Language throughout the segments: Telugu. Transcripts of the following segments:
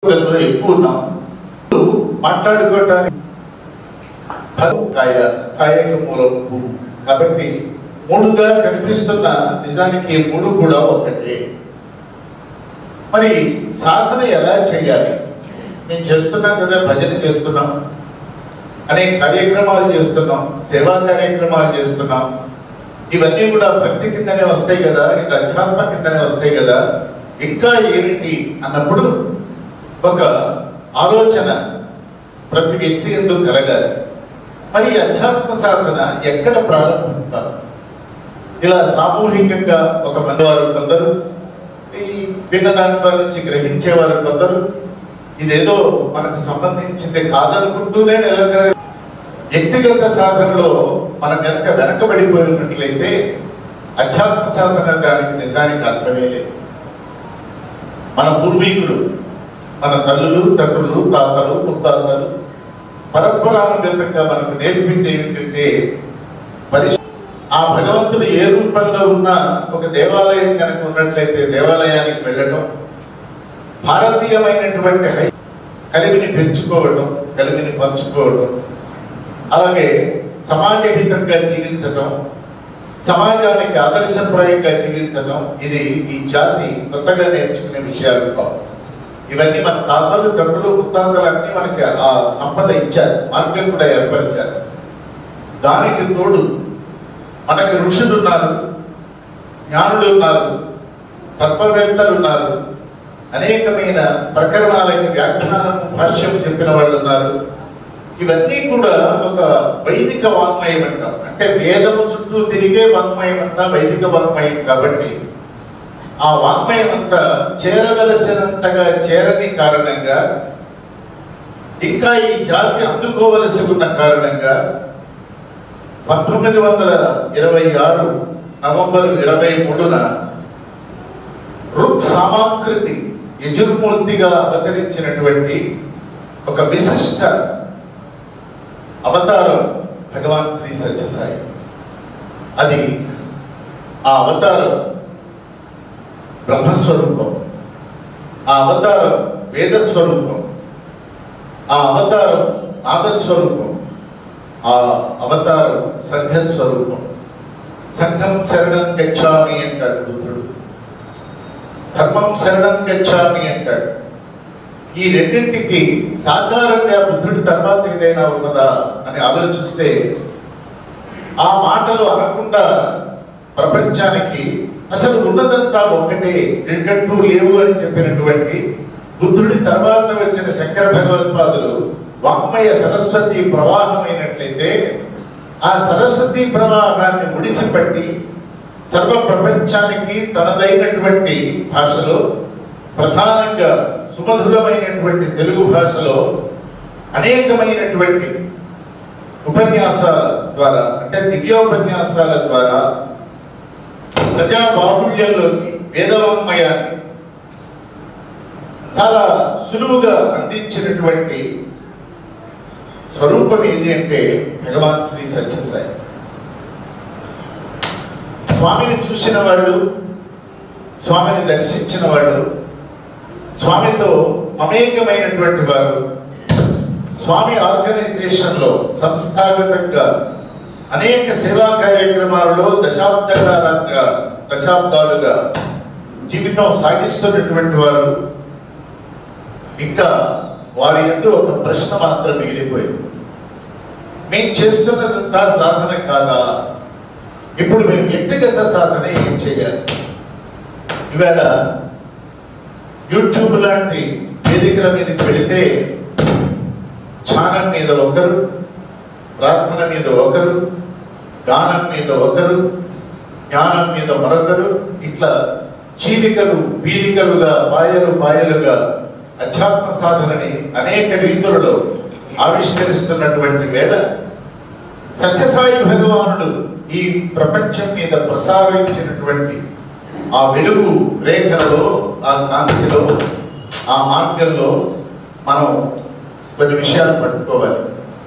లో ఎక్కువ ఉన్నాం మాట్లాడుకోవటానికి భగం కాయ కాయక మూలం భూమి కాబట్టి మూడుగా కనిపిస్తున్న నిజానికి ఈ మూడు కూడా ఒకటే మరి సాధన ఎలా చేయాలి నేను చేస్తున్నాం కదా భజన చేస్తున్నాం అనేక కార్యక్రమాలు చేస్తున్నాం సేవా కార్యక్రమాలు చేస్తున్నాం ఇవన్నీ కూడా భక్తి కిందనే వస్తాయి కదా ఇది అధ్యాత్మ కిందనే వస్తాయి కదా ఇంకా ఏమిటి అన్నప్పుడు ఒక ఆలోచన ప్రతి వ్యక్తి ఎందుకు కలగాలి మరి ఈ అధ్యాత్మ సాధన ఎక్కడ ప్రారంభించాలి ఇలా సామూహికంగా ఒక మంది వారు కొందరు ఈ విన్న దాంట్లో నుంచి గ్రహించేవారు కొందరు ఇదేదో మనకు సంబంధించింది కాదనుకుంటూనే నిలక వ్యక్తిగత సాధనలో మనం కనుక వెనకబడిపోయినట్లయితే అధ్యాత్మ సాధన దానికి నిజానికి అర్థమే లేదు మన పూర్వీకులు మన తల్లులు తండ్రులు తాతలు ముత్తాతలు పరంపరానుగతంగా మనకు నేర్పింది ఏమిటంటే పరిశు ఆ భగవంతుడు ఏ రూపంలో ఉన్న ఒక దేవాలయం కనుక ఉన్నట్లయితే దేవాలయానికి వెళ్ళటం భారతీయమైనటువంటి హై- కలిమిని పెంచుకోవడం కలిమిని పంచుకోవడం అలాగే సమాజహితంగా జీవించటం సమాజానికి ఆదర్శప్రాయంగా జీవించడం ఇది ఈ జాతి కొత్తగా నేర్చుకునే విషయాలు కావు ఇవన్నీ మన తాతలు తండ్రులు ముత్తాతలు అన్ని మనకి ఆ సంపద ఇచ్చారు మార్గం కూడా ఏర్పరిచారు దానికి తోడు మనకి ఋషులు ఉన్నారు జ్ఞానులు ఉన్నారు తత్వవేత్తలు ఉన్నారు అనేకమైన ప్రకరణాలకి వ్యాఖ్యానం భాష్యం చెప్పిన వాళ్ళు ఉన్నారు ఇవన్నీ కూడా ఒక వైదిక వాంగ్మయం అంటాం అంటే వేదము చుట్టూ తిరిగే వాంగ్మయం అంతా వైదిక వాంగ్మయం కాబట్టి ఆ వాంగ్మయం అంతా చేరవలసినంతగా చేరని కారణంగా ఇంకా ఈ జాతి అందుకోవలసి ఉన్న కారణంగా పంతొమ్మిది వందల ఇరవై ఆరు నవంబర్ ఇరవై మూడున రుక్ సామాకృతి యజుర్మూర్తిగా అవతరించినటువంటి ఒక విశిష్ట అవతారం భగవాన్ శ్రీ సత్యసాయి అది ఆ అవతారం బ్రహ్మస్వరూపం ఆ అవతారం వేదస్వరూపం ఆ అవతారం నాదస్వరూపం ఆ అవతారం సంఘస్వరూపం సంఘం శరణం గచ్చామి అంటాడు బుద్ధుడు ధర్మం శరణం గచ్చామి అంటాడు ఈ రెండింటికి సాకారంగా బుద్ధుడి తర్వాత ఏదైనా ఉన్నదా అని ఆలోచిస్తే ఆ మాటలు అనకుండా ప్రపంచానికి అసలు ఉన్నదంతా ఒక్కటే రెండంటూ లేవు అని చెప్పినటువంటి బుద్ధుడి తర్వాత వచ్చిన శంకర భగవత్పాదులు వాంగ్మయ సరస్వతి ప్రవాహమైనట్లయితే ఆ సరస్వతి ప్రవాహాన్ని ముడిసిపట్టి సర్వ ప్రపంచానికి తనదైనటువంటి భాషలో ప్రధానంగా సుమధురమైనటువంటి తెలుగు భాషలో అనేకమైనటువంటి ఉపన్యాసాల ద్వారా అంటే దివ్యోపన్యాసాల ద్వారా ప్రజా బాహుళ్యంలోకి వేదవాంగ్మయాన్ని చాలా సులువుగా అందించినటువంటి స్వరూపం ఏది అంటే భగవాన్ శ్రీ సత్యసాయి స్వామిని చూసిన వాళ్ళు స్వామిని దర్శించిన వాళ్ళు స్వామితో మమేకమైనటువంటి వారు స్వామి ఆర్గనైజేషన్ లో సంస్థాగతంగా అనేక సేవా కార్యక్రమాలలో దశాబ్దాలుగా దశాబ్దాలుగా జీవితం సాగిస్తున్నటువంటి వారు ఇంకా వారి ఎందు ఒక ప్రశ్న మాత్రం మిగిలిపోయింది మేము చేస్తున్నదంతా సాధన కాదా ఇప్పుడు మేము వ్యక్తిగత సాధన ఏం చేయాలి ఇవాళ యూట్యూబ్ లాంటి వేదికల మీదకి వెళితే ధ్యానం మీద ఒకరు ప్రార్థన మీద ఒకరు గానం మీద ఒకరు జ్ఞానం మీద మరొకరు ఇట్లా చీలికలు పీలికలుగా పాయలు పాయలుగా అధ్యాత్మ సాధనని అనేక రీతులలో ఆవిష్కరిస్తున్నటువంటి వేళ సత్యసాయి భగవానుడు ఈ ప్రపంచం మీద ప్రసారించినటువంటి ఆ వెలుగు రేఖలో ఆ కాంతిలో ఆ మార్గంలో మనం కొన్ని విషయాలు పట్టుకోవాలి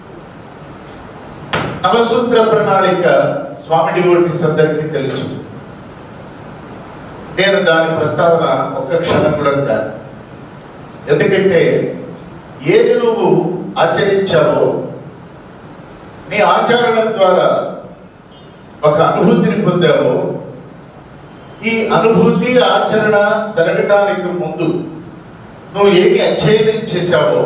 నవసూత్ర ప్రణాళిక స్వామి డివోటీస్ అందరికీ తెలుసు నేను దాని ప్రస్తావన ఒక్క క్షణం కూడా కాదు ఎందుకంటే ఏది నువ్వు ఆచరించావో నీ ఆచరణ ద్వారా ఒక అనుభూతిని పొందావో ఈ అనుభూతి ఆచరణ జరగటానికి ముందు నువ్వు ఏమి అధ్యయనం చేశావో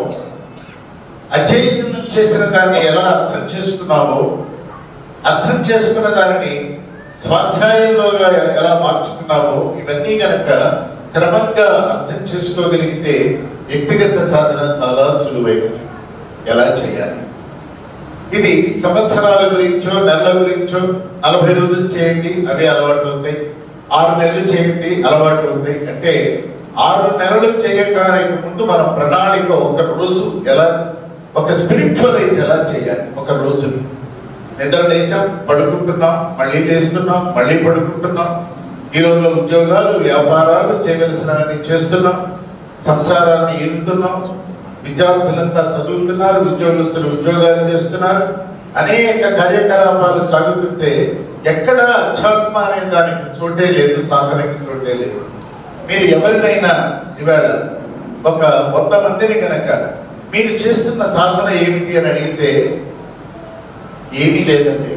అధ్యయనం చేసిన దాన్ని ఎలా అర్థం చేసుకున్నావో అర్థం చేసుకున్న దానిని స్వాధ్యాయంలో ఎలా మార్చుకున్నావో ఇవన్నీ కనుక క్రమంగా అర్థం చేసుకోగలిగితే వ్యక్తిగత సాధన చాలా సులువైనది ఎలా చేయాలి ఇది సంవత్సరాల గురించో నెలల గురించో నలభై రోజులు చేయండి అవి అలవాటు అవుతాయి ఆరు నెలలు చేయండి అలవాటు అవుతాయి అంటే ఆరు నెలలు చేయడానికి ముందు మన ప్రణాళిక ఒక రోజు ఎలా ఒక స్పిరిచువలైజ్ ఎలా చేయాలి ఒక రోజు నిద్ర లేచాం పడుకుంటున్నాం మళ్ళీ లేస్తున్నాం మళ్ళీ పడుకుంటున్నాం ఈ రోజుల్లో ఉద్యోగాలు వ్యాపారాలు చేయవలసినవన్నీ చేస్తున్నాం సంసారాన్ని ఈదుతున్నాం విద్యార్థులంతా చదువుతున్నారు ఉద్యోగస్తులు ఉద్యోగాలు చేస్తున్నారు అనేక కార్యకలాపాలు సాగుతుంటే ఎక్కడ అధ్యాత్మ అనే దానికి చోటే లేదు సాధనకి చోటే లేదు మీరు ఎవరినైనా ఇవాళ ఒక వంద మందిని కనుక మీరు చేస్తున్న సాధన ఏమిటి అని అడిగితే ఏమీ లేదండి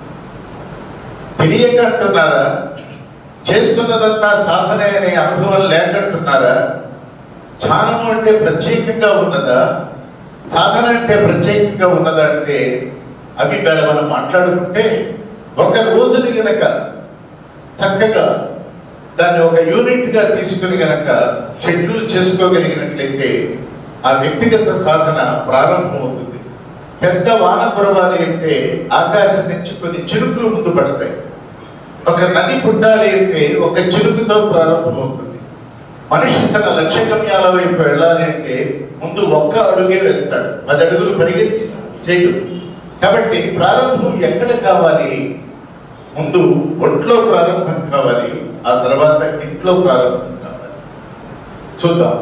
తెలియక అంటున్నారా చేస్తున్నదంతా సాధన అనే అనుభవం లేకంటున్నారా ధ్యానం అంటే ప్రత్యేకంగా ఉన్నదా సాధన అంటే ప్రత్యేకంగా ఉన్నదా అంటే అవి వేళ మనం మాట్లాడుకుంటే ఒక రోజుని గనక చక్కగా దాన్ని ఒక యూనిట్ గా తీసుకుని గనక షెడ్యూల్ చేసుకోగలిగినట్లయితే ఆ వ్యక్తిగత సాధన ప్రారంభమవుతుంది పెద్ద వాన కురవాలి అంటే ఆకాశం నుంచి కొన్ని చిరుకులు ముందు పడతాయి ఒక నది పుట్టాలి అంటే ఒక చిరుకుతో ప్రారంభమవుతుంది మనిషి తన లక్ష్య గమ్యాల వైపు వెళ్ళాలి అంటే ముందు ఒక్క అడుగే వేస్తాడు పది అడుగులు పరిగెత్తి చేయడు కాబట్టి ప్రారంభం ఎక్కడ కావాలి ముందు ఒంట్లో ప్రారంభం కావాలి ఆ తర్వాత ఇంట్లో ప్రారంభం కావాలి చూద్దాం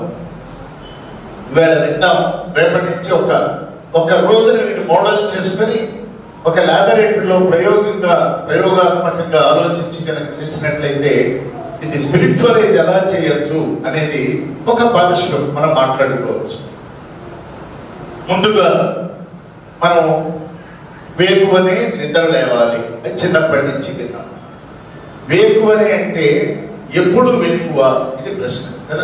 ఇవాళ విందాం రేపటి నుంచి ఒక ఒక రోజుని మీరు మోడల్ చేసుకొని ఒక ల్యాబొరేటరీలో ప్రయోగంగా ప్రయోగాత్మకంగా ఆలోచించి కనుక చేసినట్లయితే ఇది స్పిరిచువలైజ్ ఎలా చేయొచ్చు అనేది ఒక పార్శ్వం మనం మాట్లాడుకోవచ్చు ముందుగా మనం వేకువనే నిద్ర లేవాలి అది చిన్నప్పటి నుంచి విన్నాం వేకువనే అంటే ఎప్పుడు వేకువ ఇది ప్రశ్న కదా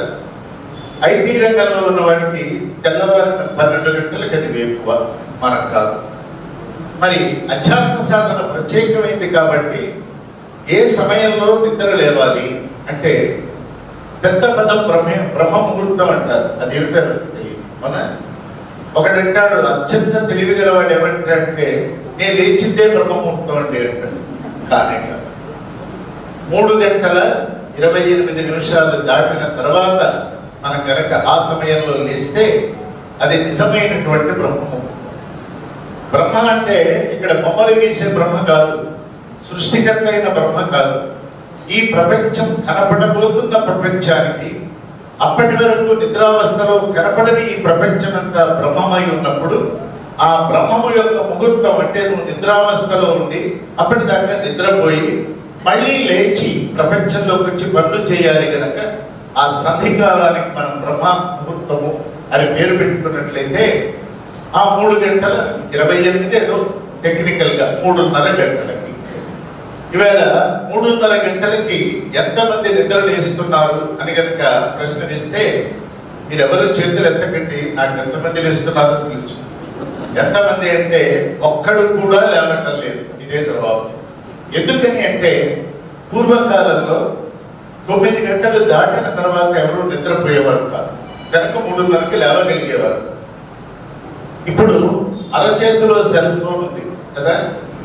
ఐటీ రంగంలో ఉన్న వాడికి తెల్లవారిన పన్నెండు గంటలకు అది వేకువ మనకు కాదు మరి అధ్యాత్మ సాధన ప్రత్యేకమైంది కాబట్టి ఏ సమయంలో నిద్ర లేవాలి అంటే పెద్ద పెద్ద బ్రహ్మ బ్రహ్మ ముహూర్తం అంటారు అది ఏమిటో ఎవరికి తెలియదు అవునా ఒకడంటాడు అత్యంత తెలివి గలవాడు ఏమంటాడంటే నేను లేచిందే బ్రహ్మ ముహూర్తం అంటే అంటాడు కానీ కాదు. మూడు గంటల ఇరవై ఎనిమిది నిమిషాలు దాటిన తర్వాత మనం కనుక ఆ సమయంలో లేస్తే అది నిజమైనటువంటి బ్రహ్మము బ్రహ్మ అంటే ఇక్కడ బొమ్మలు గీసే బ్రహ్మ కాదు సృష్టికర్త అయిన బ్రహ్మ కాదు ఈ ప్రపంచం కనపడబోతున్న ప్రపంచానికి అప్పటి వరకు నిద్రావస్థలో కనపడని ఈ ప్రపంచమంతా బ్రహ్మమై ఉన్నప్పుడు ఆ బ్రహ్మము యొక్క ముహూర్తం అంటే నువ్వు నిద్రావస్థలో ఉండి అప్పటిదాకా నిద్రపోయి మళ్ళీ లేచి ప్రపంచంలోకి వచ్చి పనులు చేయాలి గనక ఆ సంధి కాలానికి మనం బ్రహ్మ ముహూర్తము అని పేరు పెట్టుకున్నట్లయితే ఆ మూడు గంటల ఇరవై ఎనిమిది ఏదో టెక్నికల్ గా మూడున్నర గంటలకి ఈవేళ మూడున్నర గంటలకి ఎంతమంది నిద్ర లేస్తున్నారు అని కనుక ప్రశ్న వేస్తే మీరెవరు చేతులు ఎత్తకండి నాకు ఎంతమంది లేస్తున్నారో తెలుసు ఎంతమంది అంటే ఒక్కడు కూడా లేవటం లేదు ఇదే జవాబు ఎందుకని అంటే పూర్వకాలంలో తొమ్మిది గంటలు దాటిన తర్వాత ఎవరు నిద్రపోయేవారు కాదు కనుక మూడున్నరకి లేవగలిగేవారు ఇప్పుడు అరచేతిలో సెల్ ఫోన్ ఉంది కదా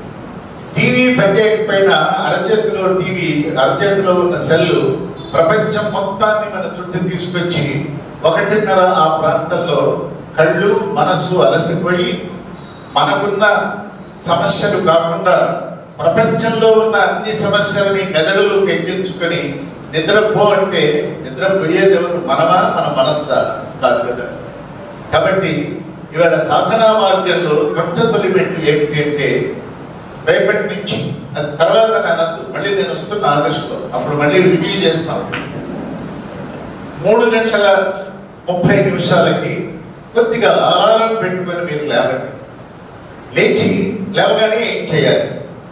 టీవీ పైన అరచేతిలో టీవీ అరచేతిలో ఉన్న సెల్ ప్రపంచం మొత్తాన్ని మన చుట్టూ తీసుకొచ్చి ఒకటిన్నర ఆ ప్రాంతంలో కళ్ళు మనస్సు అలసిపోయి మనకున్న సమస్యలు కాకుండా ప్రపంచంలో ఉన్న అన్ని సమస్యలని మెదడులోకి ఎక్కించుకొని నిద్రపో అంటే నిద్రపోయేది ఎవరు మనమా మన మనస్సా కాదు కదా కాబట్టి ఇవాళ సాధనా మార్గంలో కొత్త తొలిమెట్టు ఏమిటి అంటే రేపటి నుంచి అది తర్వాత నేను అనద్దు మళ్ళీ నేను వస్తున్న ఆగస్టులో అప్పుడు మళ్ళీ రివ్యూ చేస్తాం మూడు గంటల ముప్పై నిమిషాలకి కొద్దిగా అలారం పెట్టుకొని మీరు లేవండి లేచి లేవగానే ఏం చేయాలి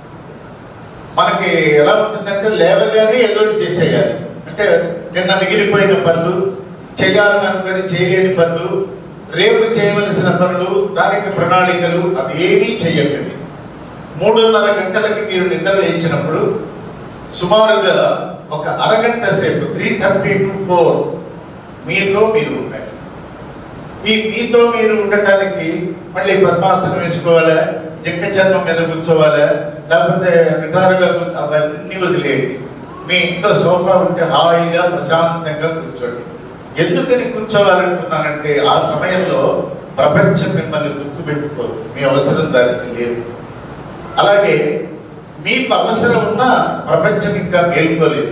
మనకి ఎలా ఉంటుందంటే లేవగానే ఏదో ఒకటి చేసేయాలి అంటే నిన్న మిగిలిపోయిన పనులు చేయాలని అనుకుని చేయలేని పనులు రేపు చేయవలసిన పనులు దానికి ప్రణాళికలు అవి ఏమీ చేయకండి మూడున్నర గంటలకి మీరు నిద్ర లేచినప్పుడు సుమారుగా ఒక అరగంట సేపు త్రీ థర్టీ టు ఫోర్ మీతో మీరు ఉండండి మీ మీతో మీరు ఉండటానికి మళ్ళీ పద్మాసనం వేసుకోవాలా జింక చర్మం మీద కూర్చోవాలా లేకపోతే నిటారుగా కూర్చో అవన్నీ వదిలేయండి మీ ఇంట్లో సోఫా ఉంటే హాయిగా ప్రశాంతంగా కూర్చోండి ఎందుకని కూర్చోవాలంటున్నానంటే ఆ సమయంలో ప్రపంచం మిమ్మల్ని గుర్తుపెట్టుకోదు మీ అవసరం దానికి లేదు అలాగే మీకు అవసరం ఉన్నా ప్రపంచం ఇంకా మేల్కోలేదు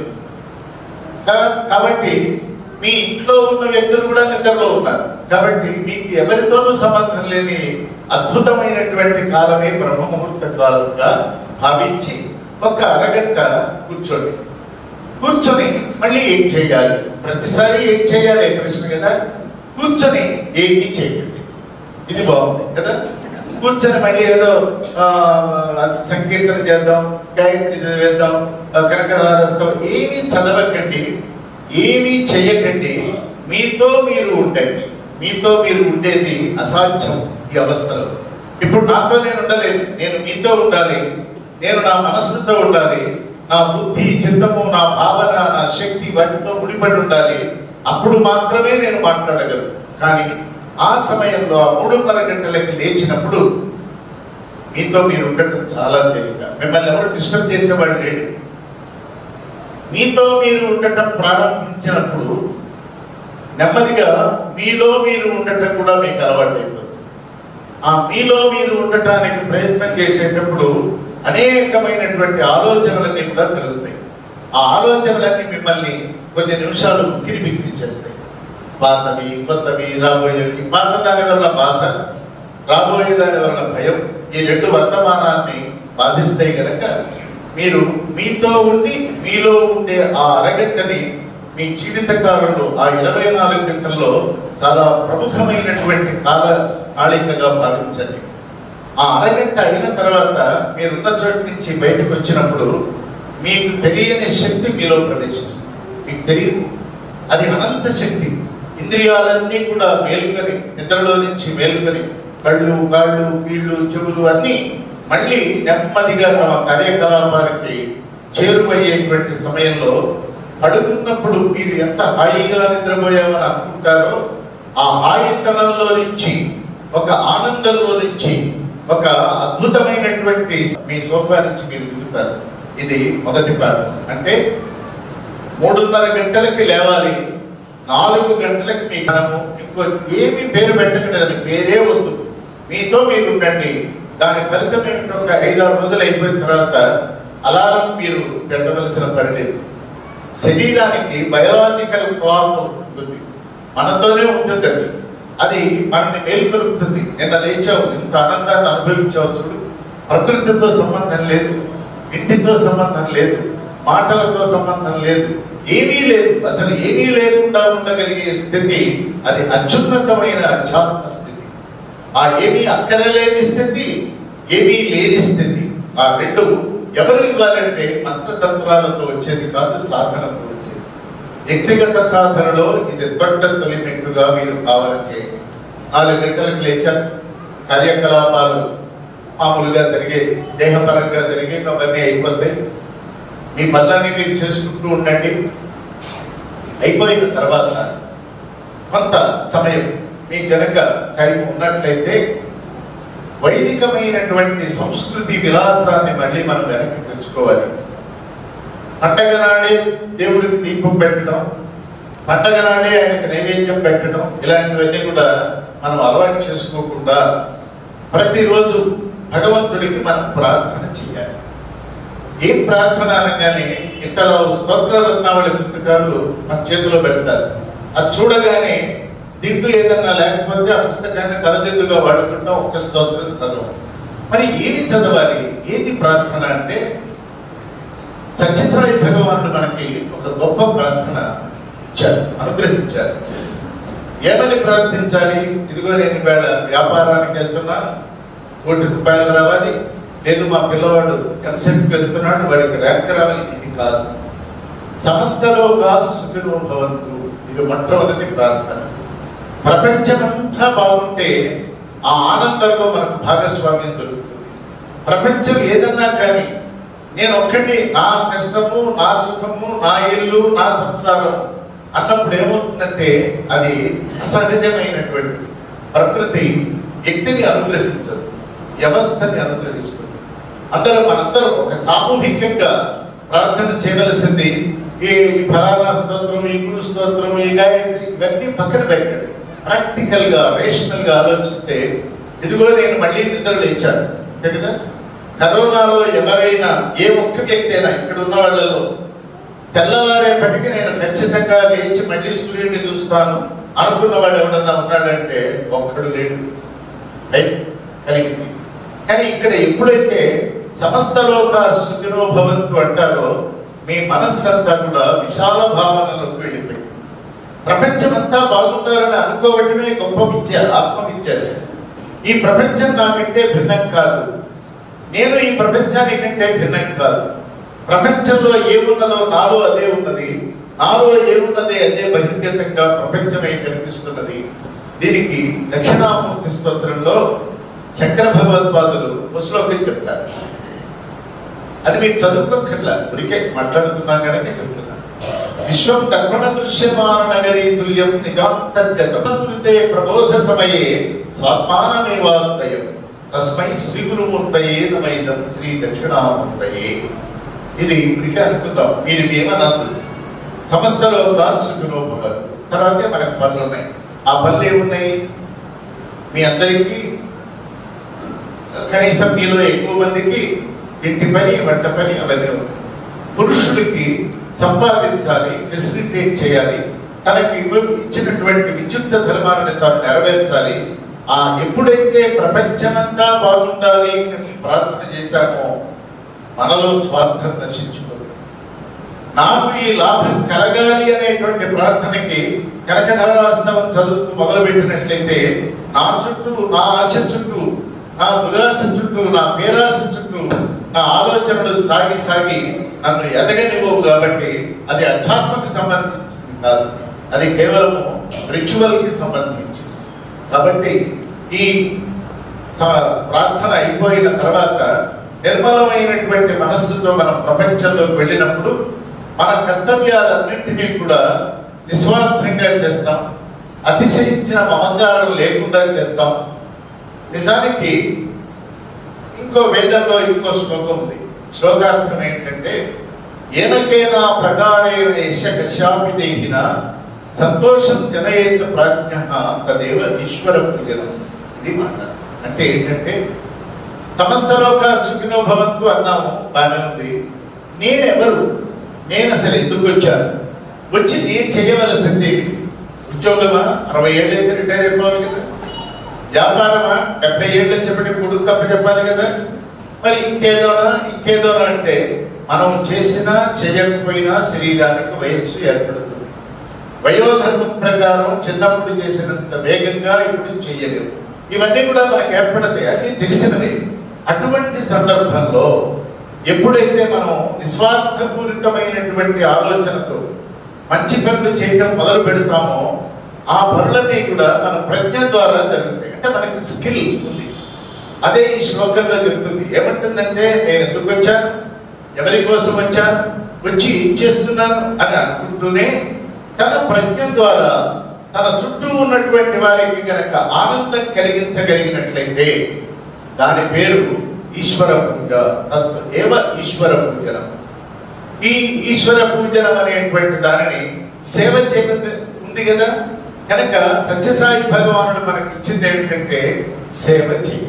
కా- కాబట్టి మీ ఇంట్లో ఉన్న వ్యక్తులు కూడా నిద్రలో ఉన్నారు కాబట్టి మీకు ఎవరితోనూ సంబంధం లేని అద్భుతమైనటువంటి కాలమే బ్రహ్మముహూర్త కాలంగా భావించి ఒక అరగంట కూర్చోండి కూర్చొని మళ్ళీ ఏం చేయాలి ప్రతిసారి ఏం చేయాలి ప్రశ్న కదా కూర్చొని ఏమీ చేయండి ఇది బాగుంది కదా కూర్చొని మళ్ళీ ఏదో ఆ, సంకీర్తన చేద్దాం గాయత్రి చదివేద్దాం ఆ, కనకదారస్తాం ఏమీ చదవకండి ఏమీ చెయ్యకండి మీతో మీరు ఉండండి మీతో మీరు ఉండేది అసాధ్యం ఈ అవస్థలో ఇప్పుడు నాతో నేను ఉండలేదు నేను మీతో ఉండాలి నేను నా మనస్సుతో ఉండాలి నా బుద్ధి చిత్తము నా భావన నా శక్తి వాటితో ముడిపడి ఉండాలి అప్పుడు మాత్రమే నేను మాట్లాడగలను కానీ ఆ సమయంలో ఆ మూడున్నర గంటలకి లేచినప్పుడు మీతో మీరు ఉండటం చాలా తేలిక మిమ్మల్ని ఎవరు డిస్టర్బ్ చేసేవాడు లేడు మీతో మీరు ఉండటం ప్రారంభించినప్పుడు నెమ్మదిగా మీలో మీరు ఉండటం కూడా మీకు అలవాటు అయిపోతుంది ఆ మీలో మీరు ఉండటానికి ప్రయత్నం చేసేటప్పుడు అనేకమైనటువంటి ఆలోచనలన్నీ కూడా కలుగుతాయి ఆ ఆలోచనలన్నీ మిమ్మల్ని కొన్ని నిమిషాలు ఉక్కిరి బిక్కిరి చేస్తాయి పాతవి కొత్తవి రాబోయేవి పాత దాని వల్ల బాధ రాబోయే దాని వల్ల భయం ఈ రెండు వర్తమానాన్ని బాధిస్తాయి కనుక మీరు మీతో ఉండి మీలో ఉండే ఆ అరగంటని మీ జీవిత కాలంలో ఆ ఇరవై నాలుగు గంటల్లో చాలా ప్రముఖమైనటువంటి కాల నాళికగా భావించండి ఆ అరగంట అయిన తర్వాత మీరున్న చోటు నుంచి బయటకు వచ్చినప్పుడు మీకు తెలియని శక్తి మీలో ప్రవేశిస్తుంది మీకు తెలియదు అది అనంత శక్తి ఇంద్రియాలన్నీ కూడా మేలుకొని నిద్రలో నుంచి మేలుకొని కళ్ళు కాళ్ళు కీళ్ళు చెవులు అన్నీ మళ్ళీ నెమ్మదిగా తమ కార్యకలాపానికి చేరువయ్యేటువంటి సమయంలో పడుకున్నప్పుడు మీరు ఎంత హాయిగా నిద్రపోయామని అనుకుంటారో ఆ హాయితనంలో నుంచి ఒక ఆనందంలో నుంచి ఒక అద్భుతమైనటువంటి మీ సోఫా నుంచి మీరు దిగుతారు ఇది మొదటి పాఠం అంటే మూడున్నర గంటలకి లేవాలి నాలుగు గంటలకి మీ మనము ఇంకో ఏమి పేరు పెట్టకండి దాని పేరే వద్దు మీతో మీరు ఉండండి దాని ఫలితం ఏమిటో ఒక ఐదారు రోజులు అయిపోయిన తర్వాత అలారం మీరు పెట్టవలసిన పని లేదు శరీరానికి బయోలాజికల్ క్లాక్ ఉంటుంది మనతోనే ఉంటుంది అది అది మనల్ని మేల్కొలుపుతుంది నిన్న లేచావు ఇంత ఆనందాన్ని అనుభవించావు చూడు ప్రకృతితో సంబంధం లేదు ఇంటితో సంబంధం లేదు మాటలతో సంబంధం లేదు ఏమీ లేదు అసలు ఏమీ లేకుండా ఉండగలిగే స్థితి అది అత్యున్నతమైన అధ్యాత్మ స్థితి ఆ ఏమీ అక్కరలేని స్థితి ఏమీ లేని స్థితి ఆ రెండు ఎవరు ఇవ్వాలంటే మంత్రతంత్రాలతో వచ్చేది కాదు సాధనతో వచ్చేది వ్యక్తిగత సాధనలో ఇది దొడ్డ తొలి మెట్టుగా మీరు కావాలని చేయండి నాలుగు గంటలకు లేచారు కార్యకలాపాలు మామూలుగా జరిగే దేహపరంగా జరిగే అవన్నీ అయిపోతాయి మీ పనులన్నీ మీరు చేసుకుంటూ ఉండండి అయిపోయిన తర్వాత కొంత సమయం మీకు కనుక టైం ఉన్నట్లయితే వైదికమైనటువంటి సంస్కృతి విలాసాన్ని మళ్ళీ మనం వెనక్కి తెచ్చుకోవాలి పండగ నాడే దేవుడికి దీపం పెట్టడం పండగ నాడే ఆయనకి నైవేద్యం పెట్టడం ఇలాంటివన్నీ కూడా మనం అలవాటు చేసుకోకుండా ప్రతిరోజు భగవంతుడికి మనం ప్రార్థన చేయాలి ఏం ప్రార్థన అనగానే ఇంతలో స్తోత్ర రత్నావళి పుస్తకాలు మన చేతిలో పెడతారు అది చూడగానే దిండు ఏదన్నా లేకపోతే ఆ పుస్తకాన్ని తలదిండుగా వాడుకుంటాం ఒక్క స్తోత్రం చదవం మరి ఏమి చదవాలి ఏది ప్రార్థన అంటే సత్యసాయి భగవానుడు మనకి ఒక గొప్ప ప్రార్థన ఇచ్చారు అనుగ్రహించారు ఏమని ప్రార్థించాలి ఇదిగో నేను ఇవాళ వ్యాపారానికి వెళ్తున్నా కోటి రూపాయలు రావాలి లేదు మా పిల్లవాడు కన్సెప్ట్ వెళ్తున్నాడు వాడికి ర్యాంక్ రావాలి ఇది కాదు సమస్తలో సుఖినో భవంతు ఇది మొట్టమొదటి ప్రార్థన ప్రపంచమంతా బాగుంటే ఆ ఆనందంలో మనకు భాగస్వామ్యం దొరుకుతుంది ప్రపంచం ఏదన్నా కానీ నేను ఒక్కటి నా కష్టము నా సుఖము నా ఇల్లు నా సంసారము అన్నప్పుడు ఏమవుతుందంటే అది అసహజమైనటువంటిది ప్రకృతి వ్యక్తిని అనుగ్రహించదు వ్యవస్థని అనుగ్రహిస్తుంది అందరూ మనందరం ఒక సామూహికంగా ప్రార్థన చేయవలసింది ఈ ఫలానా స్తోత్రం ఈ గురు స్తోత్రం ఈ గాయత్రి ఇవన్నీ పక్కన పెట్టండి ప్రాక్టికల్ గా రేషనల్ గా ఆలోచిస్తే ఇదిగో నేను మళ్ళీ నిద్ర లేచాను అంతే కదా కరోనాలో ఎవరైనా ఏ ఒక్క వ్యక్తి అయినా ఇక్కడ ఉన్న వాళ్ళలో తెల్లవారేపటికి నేను ఖచ్చితంగా లేచి మళ్ళీ సూర్యుడిని చూస్తాను అనుకున్న వాడు ఎవడన్నా ఉన్నాడంటే ఒక్కడు లేడు అయ్ కలిగింది కానీ ఇక్కడ ఎప్పుడైతే సమస్తలోక సుఖినో భవంతు అంటారో మీ మనస్సంతా కూడా విశాల భావనలోకి వెళ్ళిపోయింది ప్రపంచమంతా బాగుండాలని అనుకోవటమే గొప్ప విద్య ఆత్మ విద్య ఈ ప్రపంచం నాకంటే భిన్నం కాదు నేను ఈ ప్రపంచానికంటే భిన్నం కాదు ప్రపంచంలో ఏమున్నదో నాలో అదే ఉన్నది నాలో ఏమున్నదే అదే బహిర్గతంగా ప్రపంచమే కనిపిస్తున్నది దీనికి దక్షిణామూర్తి స్తోత్రంలో శంకర భగవత్పాదులు ముశ్లోకం చెప్తారు అది మీరు చదువుకోకర్లా ఉరికే మాట్లాడుతున్నా కనుక చెప్తున్నా విశ్వం కర్మణ దృశ్యమాన నగరీ తుల్యం నిజాంతర్గతే ప్రబోధ సమయే స్వాత్మానమేవాత్తయం తస్మై శ్రీ గురుమూర్తయే నమైదం శ్రీ దక్షిణామూర్తయే ఇది ఇప్పటికే అనుకుందాం మీరు ఏమనద్దు సమస్తలో సుఖినో భగవత్ తర్వాతే మనకు పనులు ఉన్నాయి ఆ పనులు ఏమున్నాయి మీ అందరికీ కనీసం మీలో ఎక్కువ మందికి ఇంటి పని వంట పని అవన్నీ ఉన్నాయి పురుషుడికి సంపాదించాలి ఫెసిలిటేట్ చేయాలి తనకి ఇవ్వ- ఇచ్చినటువంటి విద్యుత్ ధర్మాలను తాను నెరవేర్చాలి ఆ ఎప్పుడైతే ప్రపంచమంతా బాగుండాలి అని ప్రార్థన చేశామో మనలో స్వార్థం నశించిపోతుంది నాకు ఈ లాభం కలగాలి అనేటువంటి ప్రార్థనకి కనకధారాస్తవం చదువుతూ మొదలుపెట్టినట్లయితే నా చుట్టూ నా ఆశ చుట్టూ నా దురాశ చుట్టూ నా పేరాశ చుట్టూ నా ఆలోచనలు సాగి సాగి నన్ను ఎదగనివ్వవు కాబట్టి అది అధ్యాత్మకు సంబంధించింది కాదు అది కేవలము రిచువల్ కి సంబంధించింది కాబట్టి ఈ స- ప్రార్థన అయిపోయిన తర్వాత నిర్మలమైనటువంటి మనస్సుతో మనం ప్రపంచంలోకి వెళ్ళినప్పుడు మన కర్తవ్యాలన్నింటినీ కూడా నిస్వార్థంగా చేస్తాం అతిశయించిన మమకారం లేకుండా చేస్తాం నిజానికి ఇంకో వేదంలో ఇంకో శ్లోకం ఉంది శ్లోకార్థం ఏంటంటే ఏనకైనా ప్రకారేణ యశ కశ్యాపి దేహిన సంతోషం జనయేత ప్రాజ్ఞ తదేవ ఈశ్వర పూజనం ఇది మాట అంటే ఏంటంటే సమస్త లోక సుఖినో భవంతు అన్నాము బాగానే ఉంది నేనెవరు నేను అసలు ఎందుకు వచ్చాను వచ్చి నేను చేయవలసింది ఉద్యోగమా అరవై ఏళ్ళైతే రిటైర్ అయిపోవాలి కదా వ్యాపారమా డెబ్బై ఏళ్ళు వచ్చేప్పటి కొడుకు తప్ప చెప్పాలి కదా మరి ఇంకేదోనా ఇంకేదోనా అంటే మనం చేసినా చేయకపోయినా శరీరానికి వయస్సు ఏర్పడుతుంది వయోధర్మం ప్రకారం చిన్నప్పుడు చేసినంత వేగంగా ఇప్పుడు చేయలేము ఇవన్నీ కూడా మనకు ఏర్పడతాయి అన్ని తెలిసినవి అటువంటి సందర్భంలో ఎప్పుడైతే మనం నిస్వార్థపూరితమైనటువంటి ఆలోచనతో మంచి పనులు చేయడం మొదలు పెడతామో ఆ పనులన్నీ కూడా మన ప్రజ్ఞ ద్వారా జరుగుతాయి అంటే మనకి స్కిల్ ఉంది అదే ఈ శ్లోకంలో చెప్తుంది ఏమంటుందంటే నేను ఎందుకు వచ్చాను ఎవరి కోసం వచ్చాను వచ్చి ఏం చేస్తున్నాను అని అనుకుంటూనే తన ప్రజ్ఞ ద్వారా తన చుట్టూ ఉన్నటువంటి వారికి గనక ఆనందం కలిగించగలిగినట్లయితే దాని పేరు ఈశ్వర పూజ తత్ ఏవ ఈశ్వర పూజనం ఈ ఈశ్వర పూజనం అనేటువంటి దానిని సేవ చేయడం ఉంది కదా కనుక సత్యసాయి భగవానుడు మనకి ఇచ్చింది ఏమిటంటే సేవ చేయండి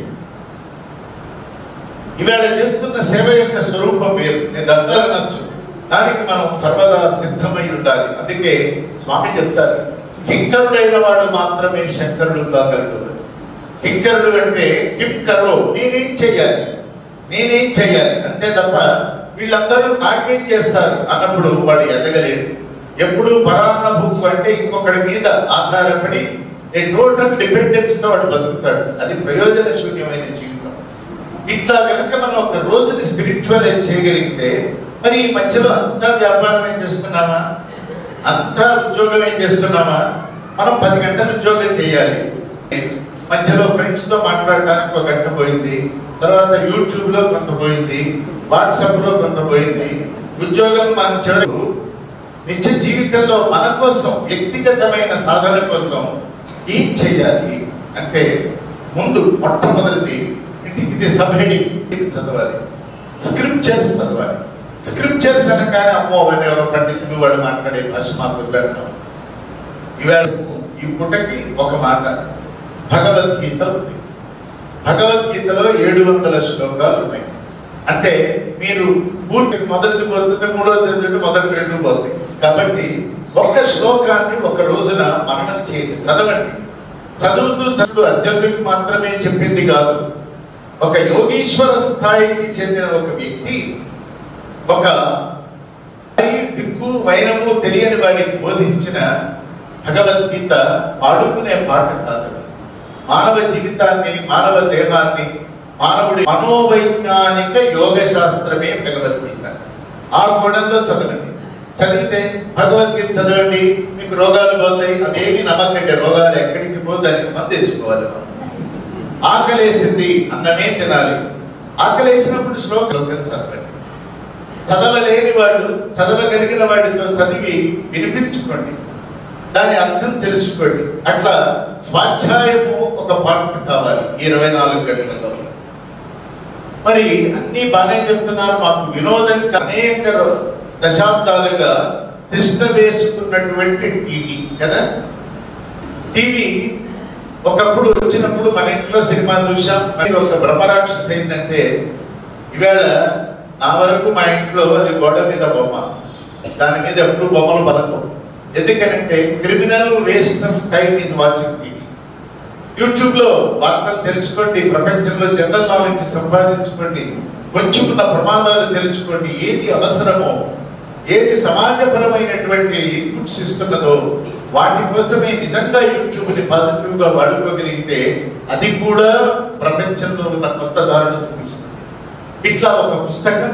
ఇవాళ చేస్తున్న సేవ యొక్క స్వరూపం వేరు నేను అందరూ అనొచ్చు దానికి మనం సర్వదా సిద్ధమై ఉండాలి అందుకే స్వామి చెప్తారు కింకరుడైన వాడు మాత్రమే శంకరుడు కాగలడు కింకరుడు అంటే కింకరు నేనేం చెయ్యాలి నేనేం చెయ్యాలి అంతే తప్ప వీళ్ళందరూ నాకేం చేస్తారు అన్నప్పుడు వాడు ఎదగలేడు ఎప్పుడు పరాన్న భూకు అంటే ఇంకొకటి మీద ఆధారపడి ఏ టోటల్ డిపెండెన్స్ తో వాడు బతుకుతాడు అది ప్రయోజన శూన్యమైన జీవితం ఇట్లా కనుక మనం ఒక రోజుని స్పిరిచువల్ చేయగలిగితే మరి ఈ మధ్యలో అంతా వ్యాపారమే చేస్తున్నామా అంతా ఉద్యోగమే చేస్తున్నామా మనం పది గంటలు ఉద్యోగం చేయాలి మధ్యలో ఫ్రెండ్స్ తో మాట్లాడడానికి ఒక గంట పోయింది తర్వాత యూట్యూబ్ లో కొంత పోయింది వాట్సాప్ లో కొంత పోయింది ఉద్యోగం మన చివరకు నిత్య జీవితంలో మన కోసం వ్యక్తిగతమైన సాధన కోసం ఏం చేయాలి అంటే ముందు మొట్టమొదటిది ఇది ఇది సబ్హెడి ఇది చదవాలి స్క్రిప్చర్స్ చదవాలి స్క్రిప్చర్స్ అనగానే అమ్మో అని ఎవరో పండితులు వాడు మాట్లాడే భాష మాకు పెడతాం ఇవాళ ఈ పుటకి ఒక మాట భగవద్గీత ఉంది భగవద్గీతలో ఏడు వందల శ్లోకాలు ఉన్నాయి అంటే మీరు పూర్తి మొదటిది పోతుంది మూడోది పోతుంది, మొదటి రెండు పోతుంది కాబట్టి ఒక్క శ్లోకాన్ని ఒక రోజున మననం చేయండి చదవండి చదువుతూ చదువు అర్జునుడికి మాత్రమే చెప్పింది కాదు ఒక యోగీశ్వర స్థాయికి చెందిన ఒక వ్యక్తి ఒక హరి, దిక్కు వైనము తెలియని వాడికి బోధించిన భగవద్గీత పాడుకునే పాట కాదు మానవ జీవితాన్ని మానవ దేహాన్ని మానవుడి మనోవైజ్ఞానిక యోగ శాస్త్రమే భగవద్గీత ఆ కోణంలో చదవండి చదివితే భగవద్గీత చదవండి మీకు రోగాలు పోతాయి అదేమి నమ్మకండి రోగాలు ఎక్కడికి పో దానికి మందు వేసుకోవాలి మనం ఆకలేసింది అన్నమే తినాలి ఆకలేసినప్పుడు శ్లోకం చదవండి చదవలేని వాడు చదవగలిగిన వాడితో చదివి వినిపించుకోండి దాని అర్థం తెలుసుకోండి అట్లా స్వాధ్యాయము ఒక పార్ట్ కావాలి ఇరవై నాలుగు గంటలలో మరి అన్ని బాగానే చెప్తున్నారు మాకు వినోదం అనేక రో- దశాబ్దాలుగా తిష్ట వేసుకున్నటువంటి టీవీ కదా టీవీ ఒకప్పుడు వచ్చినప్పుడు మన ఇంట్లో సినిమా చూసాం మరి ఒక బ్రహ్మరాక్షస్ ఏంటంటే ఈవేళ నా వరకు మా ఇంట్లో అది గోడ మీద బొమ్మ దాని మీద ఎప్పుడు బొమ్మలు పలకవు ఎందుకంటే criminal waste of time is watching TV YouTube లో వార్తలు తెలుసుకోండి ప్రపంచంలో జనరల్ నాలెడ్జ్ సంపాదించుకోండి కొంచెం ఉన్న ప్రమాదాలు తెలుసుకోండి ఏది అవసరమో ఏది సమాజపరమైనటువంటి ఇన్పుట్స్ ఇస్తున్నదో వాటి కోసమే నిజంగా యూట్యూబ్ ని పాజిటివ్ గా వాడుకోగలిగితే అది కూడా ప్రపంచంలో ఉన్న కొత్త దారులు చూపిస్తుంది ఇట్లా ఒక పుస్తకం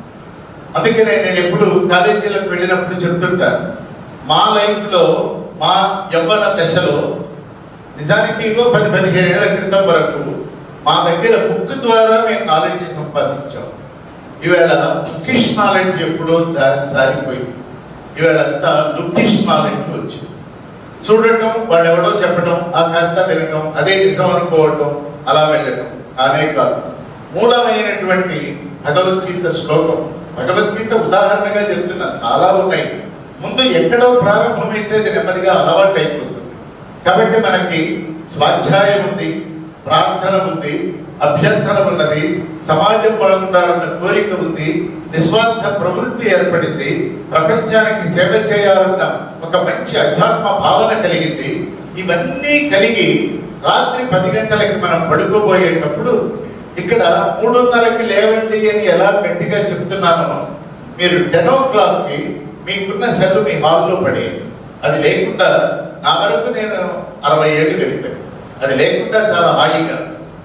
అందుకనే నేను ఎప్పుడు కాలేజీలకు వెళ్ళినప్పుడు చెప్తుంటాను మా లైఫ్ లో మా యవ్వన దశలో నిజానికి ఇగో పది పదిహేను ఏళ్ల క్రితం వరకు మా దగ్గర బుక్ ద్వారా మేము నాలెడ్జ్ సంపాదించాం ఈవేళ బుకిష్ నాలెడ్జ్ ఎప్పుడో దారి సారిపోయింది ఈవేళ అంతా లుకిష్ నాలెడ్జ్ వచ్చింది చూడటం వాడు ఎవడో చెప్పడం ఆ కాస్త వినటం అదే నిజం అనుకోవటం అలా వెళ్ళటం కానే కాదు మూలమైనటువంటి భగవద్గీత శ్లోకం భగవద్గీత ఉదాహరణగా చెప్తున్నా చాలా ఉన్నాయి ముందు ఎక్కడో ప్రారంభమైతే అది నెమ్మదిగా అలవాటు అయిపోతుంది కాబట్టి మనకి స్వాధ్యాయం ఉంది ప్రార్థన ఉంది అభ్యంతరం ఉన్నది సమాజం బాగుండాలన్న కోరిక ఉంది నిస్వార్థ ప్రవృత్తి ఏర్పడింది ప్రపంచానికి సేవ చేయాలన్న ఒక మంచి అధ్యాత్మ భావన కలిగింది ఇవన్నీ కలిగి రాత్రి పది గంటలకి మనం పడుకోబోయేటప్పుడు ఇక్కడ మూడున్నరకి లేవండి అని ఎలా గట్టిగా చెప్తున్నానో మీరు టెన్ ఓ క్లాక్ కి మీకున్న సెల్ మీ హాల్లో పడి అది లేకుండా నా వరకు నేను అరవై ఏళ్ళు వెళ్ళిపోయాను అది లేకుండా చాలా హాయిగా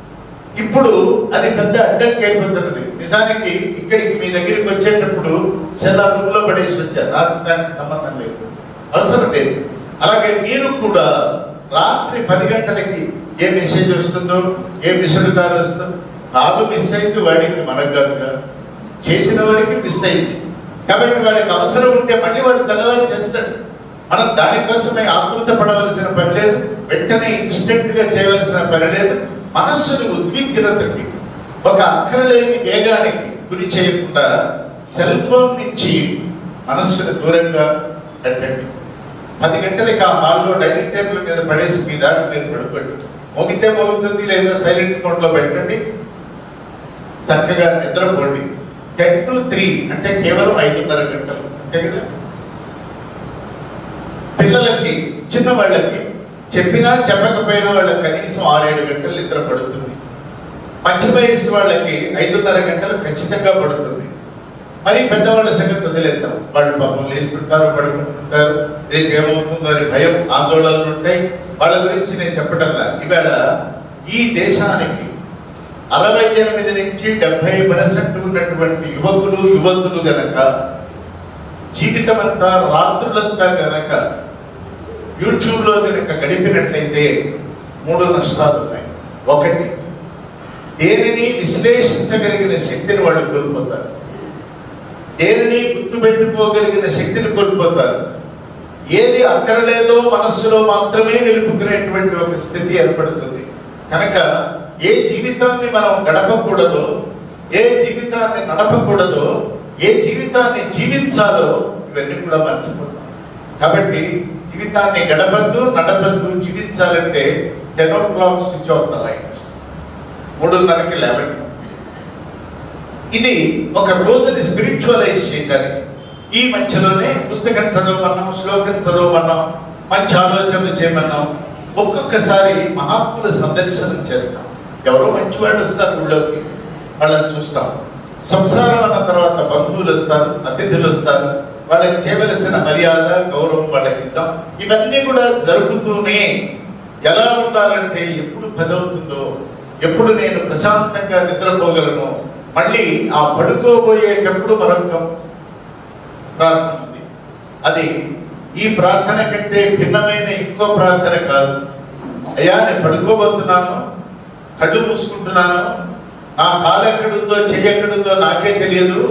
ఇప్పుడు అది పెద్ద అడ్డంకి అయిపోతున్నది నిజానికి ఇక్కడికి మీ దగ్గరికి వచ్చేటప్పుడు సెల్ ఆ రూమ్ లో పడేసి వచ్చారు నాకు దానికి సంబంధం లేదు అవసరం లేదు అలాగే మీరు కూడా రాత్రి పది గంటలకి ఏ మెసేజ్ వస్తుందో ఏ మిషన్ కాల్ వస్తుందో కాలు మిస్ అయింది వాడికి మనకు కాదుగా చేసిన వాడికి మిస్ అయింది కాబట్టి వాడికి అవసరం ఉంటే మళ్ళీ వాడు తెల్లవారు చేస్తాడు మనం దానికోసమే ఆకృత పడవలసిన పని లేదు వెంటనే ఇన్స్టెంట్ గా చేయవలసిన పని లేదు మనస్సుని ఉద్విగ్నతకి ఒక అక్కరలేని వేగానికి గురి చేయకుండా సెల్ ఫోన్ నుంచి మనస్సుని దూరంగా పెట్టండి పది గంటలకి ఆ హాల్లో డైనింగ్ టేబుల్ మీద పడేసి మీ దారి మీరు పడుకోండి మోగితే మోగుతుంది లేదా సైలెంట్ మోడ్ లో పెట్టండి చక్కగా నిద్రపోండి టెన్ టు త్రీ అంటే కేవలం ఐదున్నర గంటలు అంతే కదా పిల్లలకి చిన్న వాళ్ళకి చెప్పినా చెప్పకపోయినా వాళ్ళకి కనీసం ఆరేడు గంటలు నిద్ర పడుతుంది మధ్య వయస్సు వాళ్ళకి ఐదున్నర గంటలు ఖచ్చితంగా పడుతుంది మరి పెద్దవాళ్ళ సంగతి వదిలేద్దాం వాళ్ళు పాపం లేస్తుంటారు పడుకుంటుంటారు రేపు ఏమవుతుందో అని భయం ఆందోళనలు ఉంటాయి వాళ్ళ గురించి నేను చెప్పటంలా ఇవాళ ఈ దేశానికి అరవై ఎనిమిది నుంచి డెబ్బై పర్సెంట్ ఉన్నటువంటి యువకులు యువతులు గనక జీవితం అంతా రాత్రులంతా గనక యూట్యూబ్ లో గనక గడిపినట్లయితే మూడు నష్టాలు ఉన్నాయి ఒకటి దేనిని విశ్లేషించగలిగిన శక్తిని వాళ్ళు కోల్పోతారు దేనిని గుర్తుపెట్టుకోగలిగిన శక్తిని కోల్పోతారు ఏది అక్కరలేదో మనస్సులో మాత్రమే నిలుపుకునేటువంటి ఒక స్థితి ఏర్పడుతుంది కనుక ఏ జీవితాన్ని మనం గడపకూడదో ఏ జీవితాన్ని నడపకూడదో ఏ జీవితాన్ని జీవించాలో ఇవన్నీ కూడా మర్చిపోతాం కాబట్టి జీవితాన్ని గడపద్దు నడపద్దు జీవించాలంటే ten o'clock switch off the light మూడున్నరకి లేవండి ఇది ఒక రోజుని స్పిరిచువలైజ్ చేయడానికి ఈ మధ్యలోనే పుస్తకం చదవమన్నాం శ్లోకం చదవమన్నాం మంచి ఆలోచనలు చేయమన్నాం ఒక్కొక్కసారి మహాత్ముల సందర్శనం చేస్తాం ఎవరో మంచి వాళ్ళు వస్తారు ఊళ్ళోకి వాళ్ళని చూస్తాం సంసారం అన్న తర్వాత బంధువులు వస్తారు అతిథులు వస్తారు వాళ్ళకి చేయవలసిన మర్యాద గౌరవం వాళ్ళకి ఇద్దాం ఇవన్నీ కూడా జరుగుతూనే ఎలా ఉండాలంటే ఎప్పుడు పదవుతుందో ఎప్పుడు నేను ప్రశాంతంగా నిద్రపోగలను మళ్ళీ ఆ పడుకోబోయేటప్పుడు మరొక ప్రార్థన ఉంది అది ఈ ప్రార్థన కంటే భిన్నమైన ఇంకో ప్రార్థన కాదు అయ్యా నేను పడుకోబోతున్నాను కళ్ళు మూసుకుంటున్నాను నా కాలు ఎక్కడుందో చెయ్యి ఎక్కడుందో నాకే తెలియదు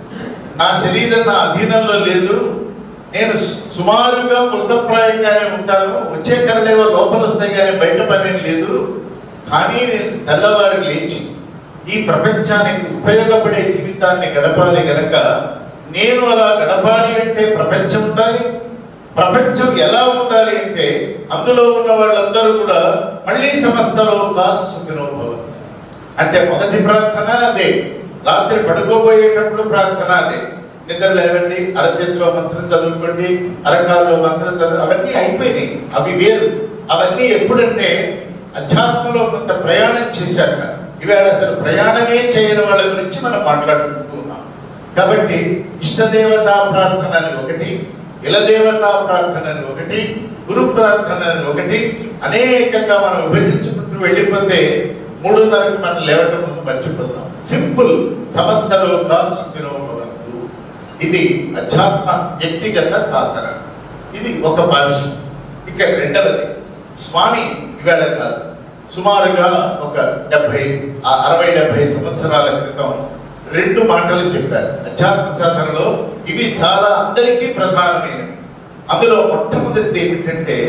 నా శరీరం నా అధీనంలో లేదు నేను సు- సుమారుగా మృతప్రాయంగానే ఉంటాను వచ్చే కళ్ళేవో లోపల వస్తాయి కానీ బయట పనేం లేదు కానీ నేను తెల్లవారికి లేచి ఈ ప్రపంచానికి ఉపయోగపడే జీవితాన్ని గడపాలి గనక నేను అలా గడపాలి అంటే ప్రపంచం ఉండాలి ప్రపంచం ఎలా ఉండాలి అంటే అందులో ఉన్న వాళ్ళందరూ కూడా మళ్ళీ సమస్తలో సుఖినోభవం అంటే మొదటి ప్రార్థన అదే రాత్రి పడుకోబోయేటప్పుడు ప్రార్థన అదే నిద్ర లేవండి అరచేతిలో మంత్రం చదువుకోండి అరకాల్లో మంత్రం చదువు అవన్నీ అయిపోయినాయి అవి వేరు అవన్నీ ఎప్పుడంటే అధ్యాత్మలో కొంత ప్రయాణం చేశాక ఇవాళ అసలు ప్రయాణమే చేయని వాళ్ళ గురించి మనం మాట్లాడుకుంటూ ఉన్నాం కాబట్టి ఇష్టదేవతా ప్రార్థన అని ఒకటి ఇలదేవతా ప్రార్థన అని ఒకటి గురు ప్రార్థన అని ఒకటి అనేకంగా మనం విభజించుకుంటూ వెళ్ళిపోతే మూడున్నరకు మనం లేవటం ముందు మర్చిపోతాం సింపుల్ సమస్తలో సుఖినో భవంతు ఇది అధ్యాత్మ వ్యక్తిగత సాధన ఇది ఒక భాష్యం ఇక రెండవది స్వామి ఇవాళ కాదు సుమారుగా ఒక డెబ్బై ఆ అరవై డెబ్బై సంవత్సరాల క్రితం రెండు మాటలు చెప్పారు అధ్యాత్మ సాధనలో ఇవి చాలా అందరికీ ప్రధానమైనవి అందులో మొట్టమొదటిది ఏమిటంటే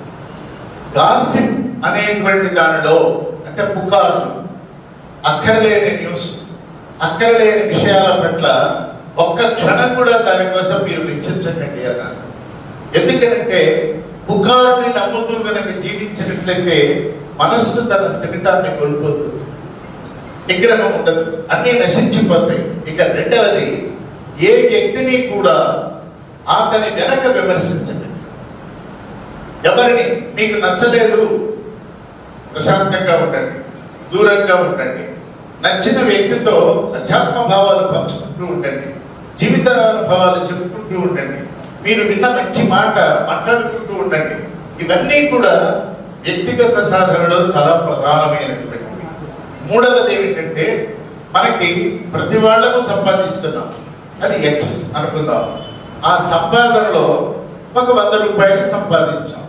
గాసిప్ అనేటువంటి దానిలో అంటే పుకార్లు అక్కర్లేని న్యూస్ అక్కర్లేని విషయాల పట్ల ఒక్క క్షణం కూడా దానికోసం మీరు వెచ్చించకండి అన్నారు ఎందుకంటే పుకార్ని నమ్ముతూ కనుక జీవించినట్లయితే మనస్సు తన స్థిమితాన్ని కోల్పోతుంది నిగ్రహం ఉండదు అన్నీ నశించిపోతాయి ఇక రెండవది ఏ వ్యక్తిని కూడా అతని వెనక విమర్శించండి ఎవరిని మీకు నచ్చలేదు ప్రశాంతంగా ఉండండి దూరంగా ఉండండి నచ్చిన వ్యక్తితో అధ్యాత్మ భావాలు పంచుకుంటూ ఉండండి జీవిత అనుభవాలు చెప్పుకుంటూ ఉండండి మీరు విన్న మంచి మాట మాట్లాడుకుంటూ ఉండండి ఇవన్నీ కూడా వ్యక్తిగత సాధనలో చాలా ప్రధానమైనటువంటివి మూడవది ఏమిటంటే మనకి ప్రతి వాళ్ళము సంపాదిస్తున్నాం అది ఎక్స్ అనుకుందాం ఆ సంపాదనలో ఒక వంద రూపాయలు సంపాదించాం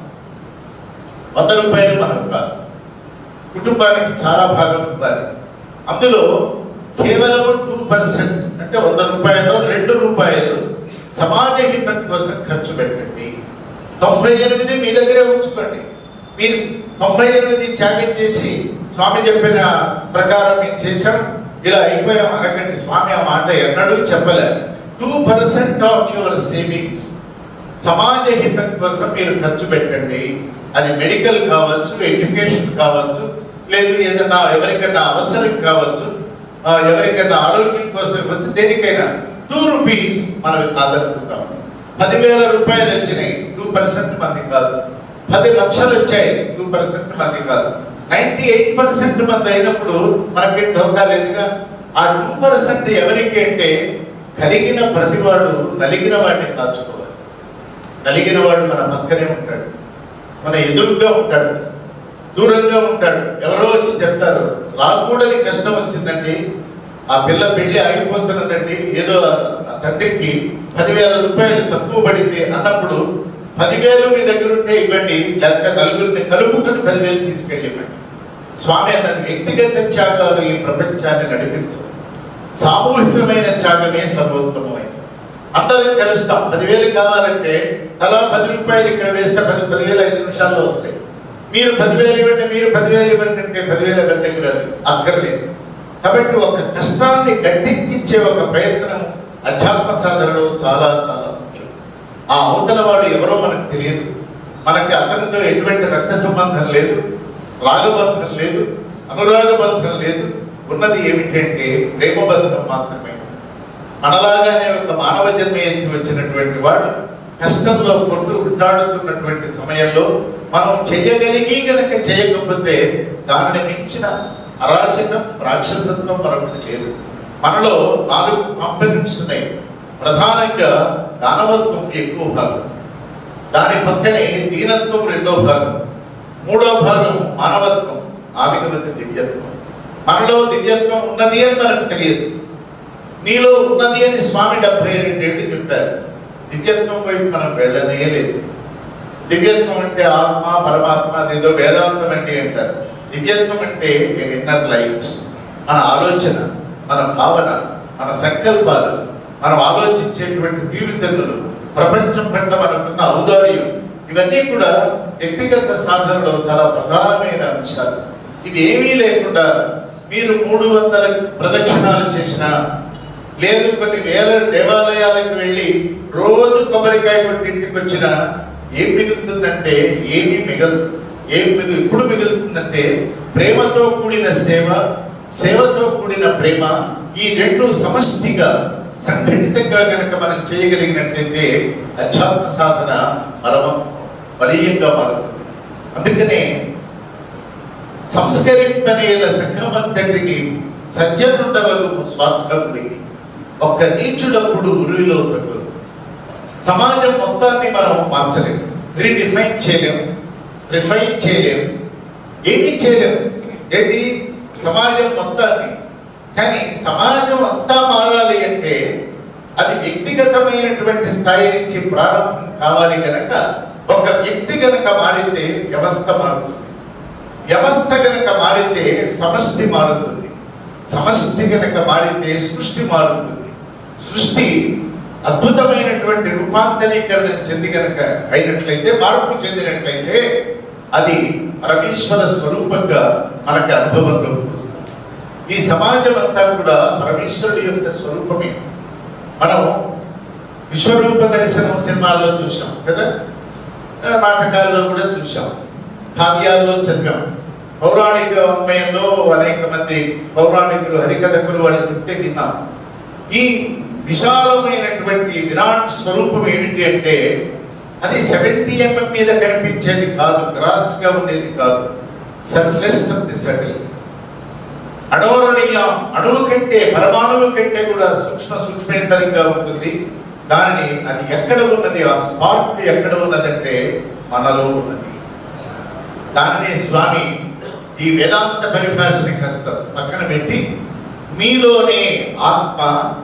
వంద రూపాయలు మనకు కాదు కుటుంబానికి చాలా భాగం ఇవ్వాలి అందులో కేవలం టూ పర్సెంట్ అంటే వంద రూపాయలు రెండు రూపాయలు సమాజ హితం కోసం ఖర్చు పెట్టండి తొంభై ఎనిమిది మీ దగ్గరే ఉంచుకోండి మీరు తొంభై ఎనిమిది త్యాగం చేసి స్వామి చెప్పిన ప్రకారం మేము చేశాం ఇలా అయిపోయాం అనకండి స్వామి ఆ మాట ఎన్నడూ చెప్పలేదు two percent of your savings సమాజ హితం కోసం మీరు ఖర్చు పెట్టండి అది మెడికల్ కావచ్చు ఎడ్యుకేషన్ కావచ్చు లేదు ఏదైనా ఎవరికైనా అవసరం కావచ్చు ఆ, ఎవరికైనా ఆరోగ్యం కోసం ఇవ్వచ్చు దేనికైనా టూ రూపీస్ మనం కాదనుకుంటాం పదివేల రూపాయలు వచ్చినాయి టూ పర్సెంట్ మంది కాదు పది లక్షలు వచ్చాయి టూ పర్సెంట్ మంది కాదు నైన్టీ ఎయిట్ పర్సెంట్ మంది అయినప్పుడు మనకి ఢోకా లేదుగా ఆ టూ పర్సెంట్ ఎవరికి అంటే కలిగిన ప్రతివాడు నలిగిన వాడిని కాచుకోవాలి నలిగిన వాడు మన పక్కనే ఉంటాడు మన ఎదురుగా ఉంటాడు దూరంగా ఉంటాడు ఎవరో వచ్చి చెప్తారు రాకూడని కష్టం వచ్చిందండి ఆ పిల్ల పెళ్లి ఆగిపోతున్నదండి ఏదో ఆ తండ్రికి పదివేల రూపాయలు తక్కువ పడింది అన్నప్పుడు పదివేలు మీ దగ్గర ఉంటే ఇవ్వండి లేకపోతే నలుగురిని కలుపుకొని పదివేలు తీసుకెళ్ళి ఇవ్వండి స్వామి అన్నది వ్యక్తిగత త్యాగాలు ఈ ప్రపంచాన్ని నడిపించవు సామూహికమైన త్యాగమే సర్వోత్తమమైనది అందరం కలుస్తాం పదివేలు కావాలంటే తలా పది రూపాయలు ఇక్కడ వేస్తే పది పదివేలు ఐదు నిమిషాల్లో వస్తాయి మీరు పదివేలు ఇవ్వండి మీరు పదివేలు ఇవ్వండి అంటే పదివేలు ఎవరి దగ్గర అక్కర్లేదు కాబట్టి ఒక కష్టాన్ని గట్టెక్కించే ఒక ప్రయత్నం అధ్యాత్మ సాధనలో చాలా చాలా ముఖ్యం ఆ అవతల వాడు ఎవరో మనకు తెలియదు మనకి అతనితో ఎటువంటి రక్త సంబంధం లేదు రాగబంధం లేదు అనురాగ బంధం లేదు ఉన్నది ఏమిటంటే ప్రేమ బంధం మాత్రమే మనలాగానే ఒక మానవ జన్మ ఎత్తి వచ్చినటువంటి వాడు కష్టంలో కొట్టు ఉంటాడుతున్నటువంటి సమయంలో మనం చేయగలిగి గనక చేయకపోతే దానిని మించిన అరాచకం రాక్షసత్వం మరొకటి లేదు మనలో నాలుగు కాంపనెంట్స్ ఉన్నాయి ప్రధానంగా దానవత్వం ఎక్కువ భాగం దాని పక్కనే దీనత్వం రెండో భాగం మూడో భాగం మానవత్వం నాలుగవది దివ్యత్వం మనలో దివ్యత్వం ఉన్నది అని మనకు తెలియదు నీలో ఉన్నది అని స్వామి డెబ్బై రెండేళ్ళు చెప్పారు దివ్యత్వం వైపు మనం వెళ్ళనే లేదు దివ్యత్వం అంటే ఆత్మ పరమాత్మ అదేదో వేదాంతం అంటే అంటారు దివ్యత్వం అంటే ఇన్నర్ లైఫ్స్ మన ఆలోచన మన భావన మన సంకల్పాలు మనం ఆలోచించేటువంటి తీరుతెన్నులు ప్రపంచం పట్ల మనకున్న ఔదార్యం ఇవన్నీ కూడా వ్యక్తిగత సాధనలో చాలా ప్రధానమైన అంశాలు ఇవి ఏమీ లేకుండా మీరు మూడు వందల ప్రదక్షిణాలు చేసినా లేదు కొన్ని వేల దేవాలయాలకు వెళ్ళి రోజు కొబ్బరికాయ కొట్టి ఇంటికి వచ్చిన ఏం మిగులుతుందంటే ఏమీ మిగలదు ఏం మిగులు ఇప్పుడు మిగులుతుందంటే ప్రేమతో కూడిన సేవ సేవతో కూడిన ప్రేమ ఈ రెండు సమష్టిగా సంఘటితంగా కనుక మనం చేయగలిగినట్లయితే అధ్యాత్మ సాధన బలమ బలీయంగా మారుతుంది అందుకనే సంస్కరింపనేల సంఘమంతటికి సజ్జనుండవగు స్వార్థకుడికి ఒక్క నీచుడప్పుడు ఉరిలో తగ్గు సమాజం మొత్తాన్ని మనం మార్చలేం రీడిఫైన్ చేయలేం రిఫైన్ చేయలేం ఏమీ చేయలేం ఏది సమాజం మొత్తాన్ని కానీ సమాజం అంతా మారాలి అంటే అది వ్యక్తిగతమైనటువంటి స్థాయి నుంచి ప్రారంభం కావాలి గనక ఒక వ్యక్తి గనక మారితే వ్యవస్థ మారుతుంది వ్యవస్థ గనక మారితే సమష్టి మారుతుంది సమష్టి గనక మారితే సృష్టి మారుతుంది సృష్టి అద్భుతమైనటువంటి రూపాంతరీకరణ చెంది గనక అయినట్లయితే మార్పు చెందినట్లయితే అది పరమేశ్వర స్వరూపంగా మనకి అనుభవంలోకి వస్తుంది ఈ సమాజం అంతా కూడా పరమేశ్వరుడి యొక్క స్వరూపమే మనం విశ్వరూప దర్శనం సినిమాల్లో చూసాం కదా ఆ, నాటకాల్లో కూడా చూసాం కావ్యాల్లో చదివాం పౌరాణిక అన్వయంలో అనేక మంది పౌరాణికులు హరికథకులు వాళ్ళు చెప్తే విన్నాం ఈ విశాలమైనటువంటి విరాట్ స్వరూపం ఏమిటి అంటే అది సెవెంటీ ఎంఎం మీద కనిపించేది కాదు గ్రాస్ గా ఉండేది కాదు సటిలెస్ట్ ఆఫ్ ది సటిల్ అడోరణీయ అణువు కంటే పరమాణువు కంటే కూడా సూక్ష్మ సూక్ష్మేతరంగా ఉంటుంది దానిని అది ఎక్కడ ఉన్నది ఆ స్పార్క్ ఎక్కడ ఉన్నదంటే మనలో ఉన్నది దానిని స్వామి ఈ వేదాంత పరిభాషని కాస్త పక్కన పెట్టి మీలోనే ఆత్మ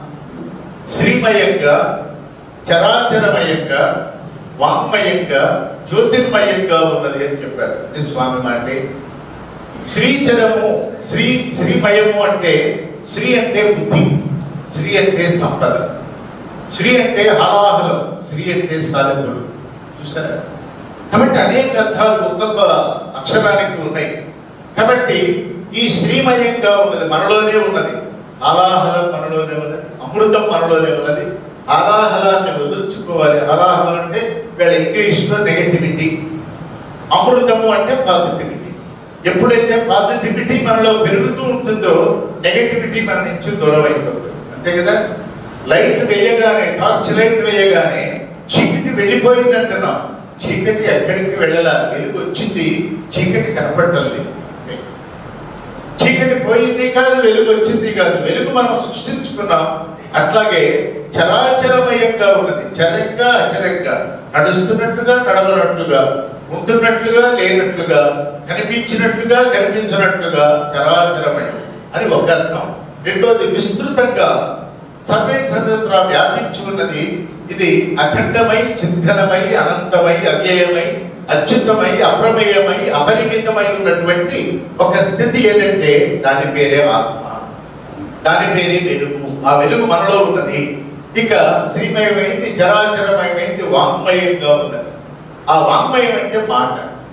శ్రీమయంగా చరాచరమయంగా వాంగ్మయంగా జ్యోతిర్మయంగా ఉన్నది అని చెప్పారు ఇది స్వామి మాటే శ్రీచరము శ్రీ శ్రీమయము అంటే శ్రీ అంటే బుద్ధి శ్రీ అంటే సంపద శ్రీ అంటే హాలాహలం శ్రీ అంటే సాధకుడు చూసారా కాబట్టి అనేక అర్థాలు ఒక్కొక్క అక్షరానికి ఉన్నాయి కాబట్టి ఈ శ్రీమయంగా ఉన్నది మనలోనే ఉన్నది హాలాహలం మనలోనే ఉన్నది అమృతం మనలోనే ఉన్నది హాలాహలాన్ని వదులుచుకోవాలి హాలాహలం అంటే వీళ్ళ ఇంగ్లీష్ లో నెగటివిటీ అమృతము అంటే పాజిటివిటీ ఎప్పుడైతే పాజిటివిటీ మనలో పెరుగుతూ ఉంటుందో నెగటివిటీ మన నుంచి దూరం అయిపోతుంది అంతే కదా లైట్ వేయగానే టార్చ్ లైట్ వేయగానే చీకటి వెళ్ళిపోయింది అంటున్నాం చీకటి ఎక్కడికి వెళ్ళాల వెలుగు వచ్చింది చీకటి కనపడటం లేదు చీకటి పోయింది కాదు వెలుగు వచ్చింది కాదు వెలుగు మనం సృష్టించుకున్నాం అట్లాగే చరాచరమయంగా ఉన్నది చరంగా అచరంగా నడుస్తున్నట్టుగా నడవనట్లుగా ఉంటున్నట్లుగా లేనట్లుగా కనిపించినట్లుగా కనిపించినట్లుగా చరాచరమయం అని ఒక అర్థం రెండోది విస్తృతంగా సర్వే సర్వత్రా వ్యాపించి ఉన్నది ఇది అఖండమై చింతనమై అనంతమై అవ్యయమై అచ్యుతమై అప్రమేయమై అపరిమితమై ఉన్నటువంటి ఒక స్థితి ఏదంటే దాని పేరే ఆత్మ దాని పేరే వెలుగు ఆ వెలుగు మనలో ఉన్నది ఇక శ్రీమయమైంది చరాచరమయమైంది వాంగ్మయంగా ఉన్నది ఆ వాంగ్మయం అంటే మాట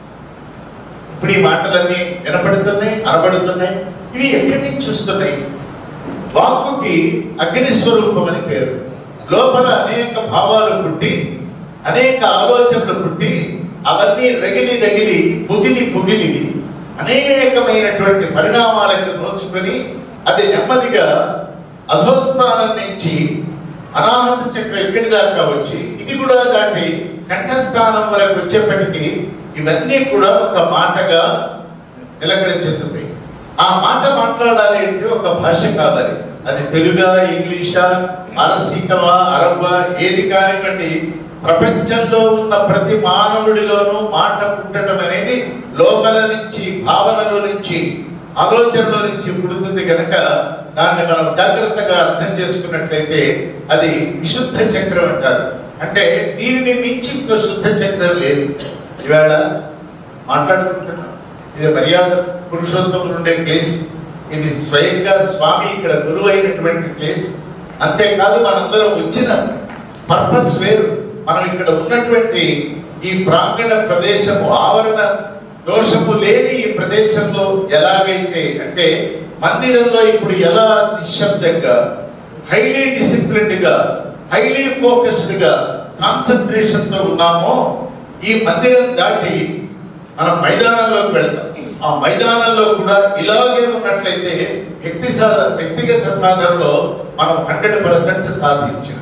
ఇప్పుడు ఈ మాటలన్నీ వినపడుతున్నాయి అనబడుతున్నాయి ఇవి ఎక్కడి నుంచి వస్తున్నాయి వాక్కుకి అగ్ని స్వరూపం అని పేరు లోపల అనేక భావాలు పుట్టి అనేక ఆలోచనలు పుట్టి అవన్నీ రగిలి రగిలి పుగిలి పుగిలి అనేకమైనటువంటి పరిణామాలకు నోచుకొని అది నెమ్మదిగా అధోస్థానం నుంచి అనాహత చక్రం ఎక్కడి దాకా వచ్చి ఇది కూడా దాటి కంఠస్థానం వరకు వచ్చేప్పటికీ ఇవన్నీ కూడా ఒక మాటగా నిలకడ చెందుతాయి ఆ మాట మాట్లాడాలి అంటే ఒక భాష కావాలి అది తెలుగా ఇంగ్లీషా పారసీకమా అరబ్బా ఏది కానివ్వండి ప్రపంచంలో ఉన్న ప్రతి మానవుడిలోనూ మాట పుట్టడం అనేది లోపల నుంచి భావనలో నుంచి ఆలోచనలో నుంచి పుడుతుంది కనుక దాన్ని మనం జాగ్రత్తగా అర్థం చేసుకున్నట్లయితే అది విశుద్ధ చక్రం అంటారు అంటే దీనిని మించి ఇంకో శుద్ధ చక్రం లేదు ఈవేళ మాట్లాడుకుంటున్నాం ఇది మర్యాద పురుషోత్తములు ఉండే ప్లేస్ ఇది స్వయంగా స్వామి ఇక్కడ గురువు అయినటువంటి ప్లేస్ అంతేకాదు మనందరం వచ్చిన పర్పస్ వేరు మనం ఇక్కడ ఉన్నటువంటి ఈ ప్రాంగణ ప్రదేశము ఆవరణ దోషము లేని ఈ ప్రదేశంలో ఎలాగైతే అంటే మందిరంలో ఇప్పుడు ఎలా నిశ్శబ్దంగా హైలీ డిసిప్లిన్డ్ గా హైలీ ఫోకస్డ్ గా కాన్సన్ట్రేషన్ తో ఉన్నామో ఈ మందిరం దాటి మనం మైదానంలోకి వెళ్తాం ఆ మైదానంలో కూడా ఇలాగే ఉన్నట్లయితే వ్యక్తి సాధ వ్యక్తిగత సాధనలో మనం హండ్రెడ్ పర్సెంట్ సాధించినట్లు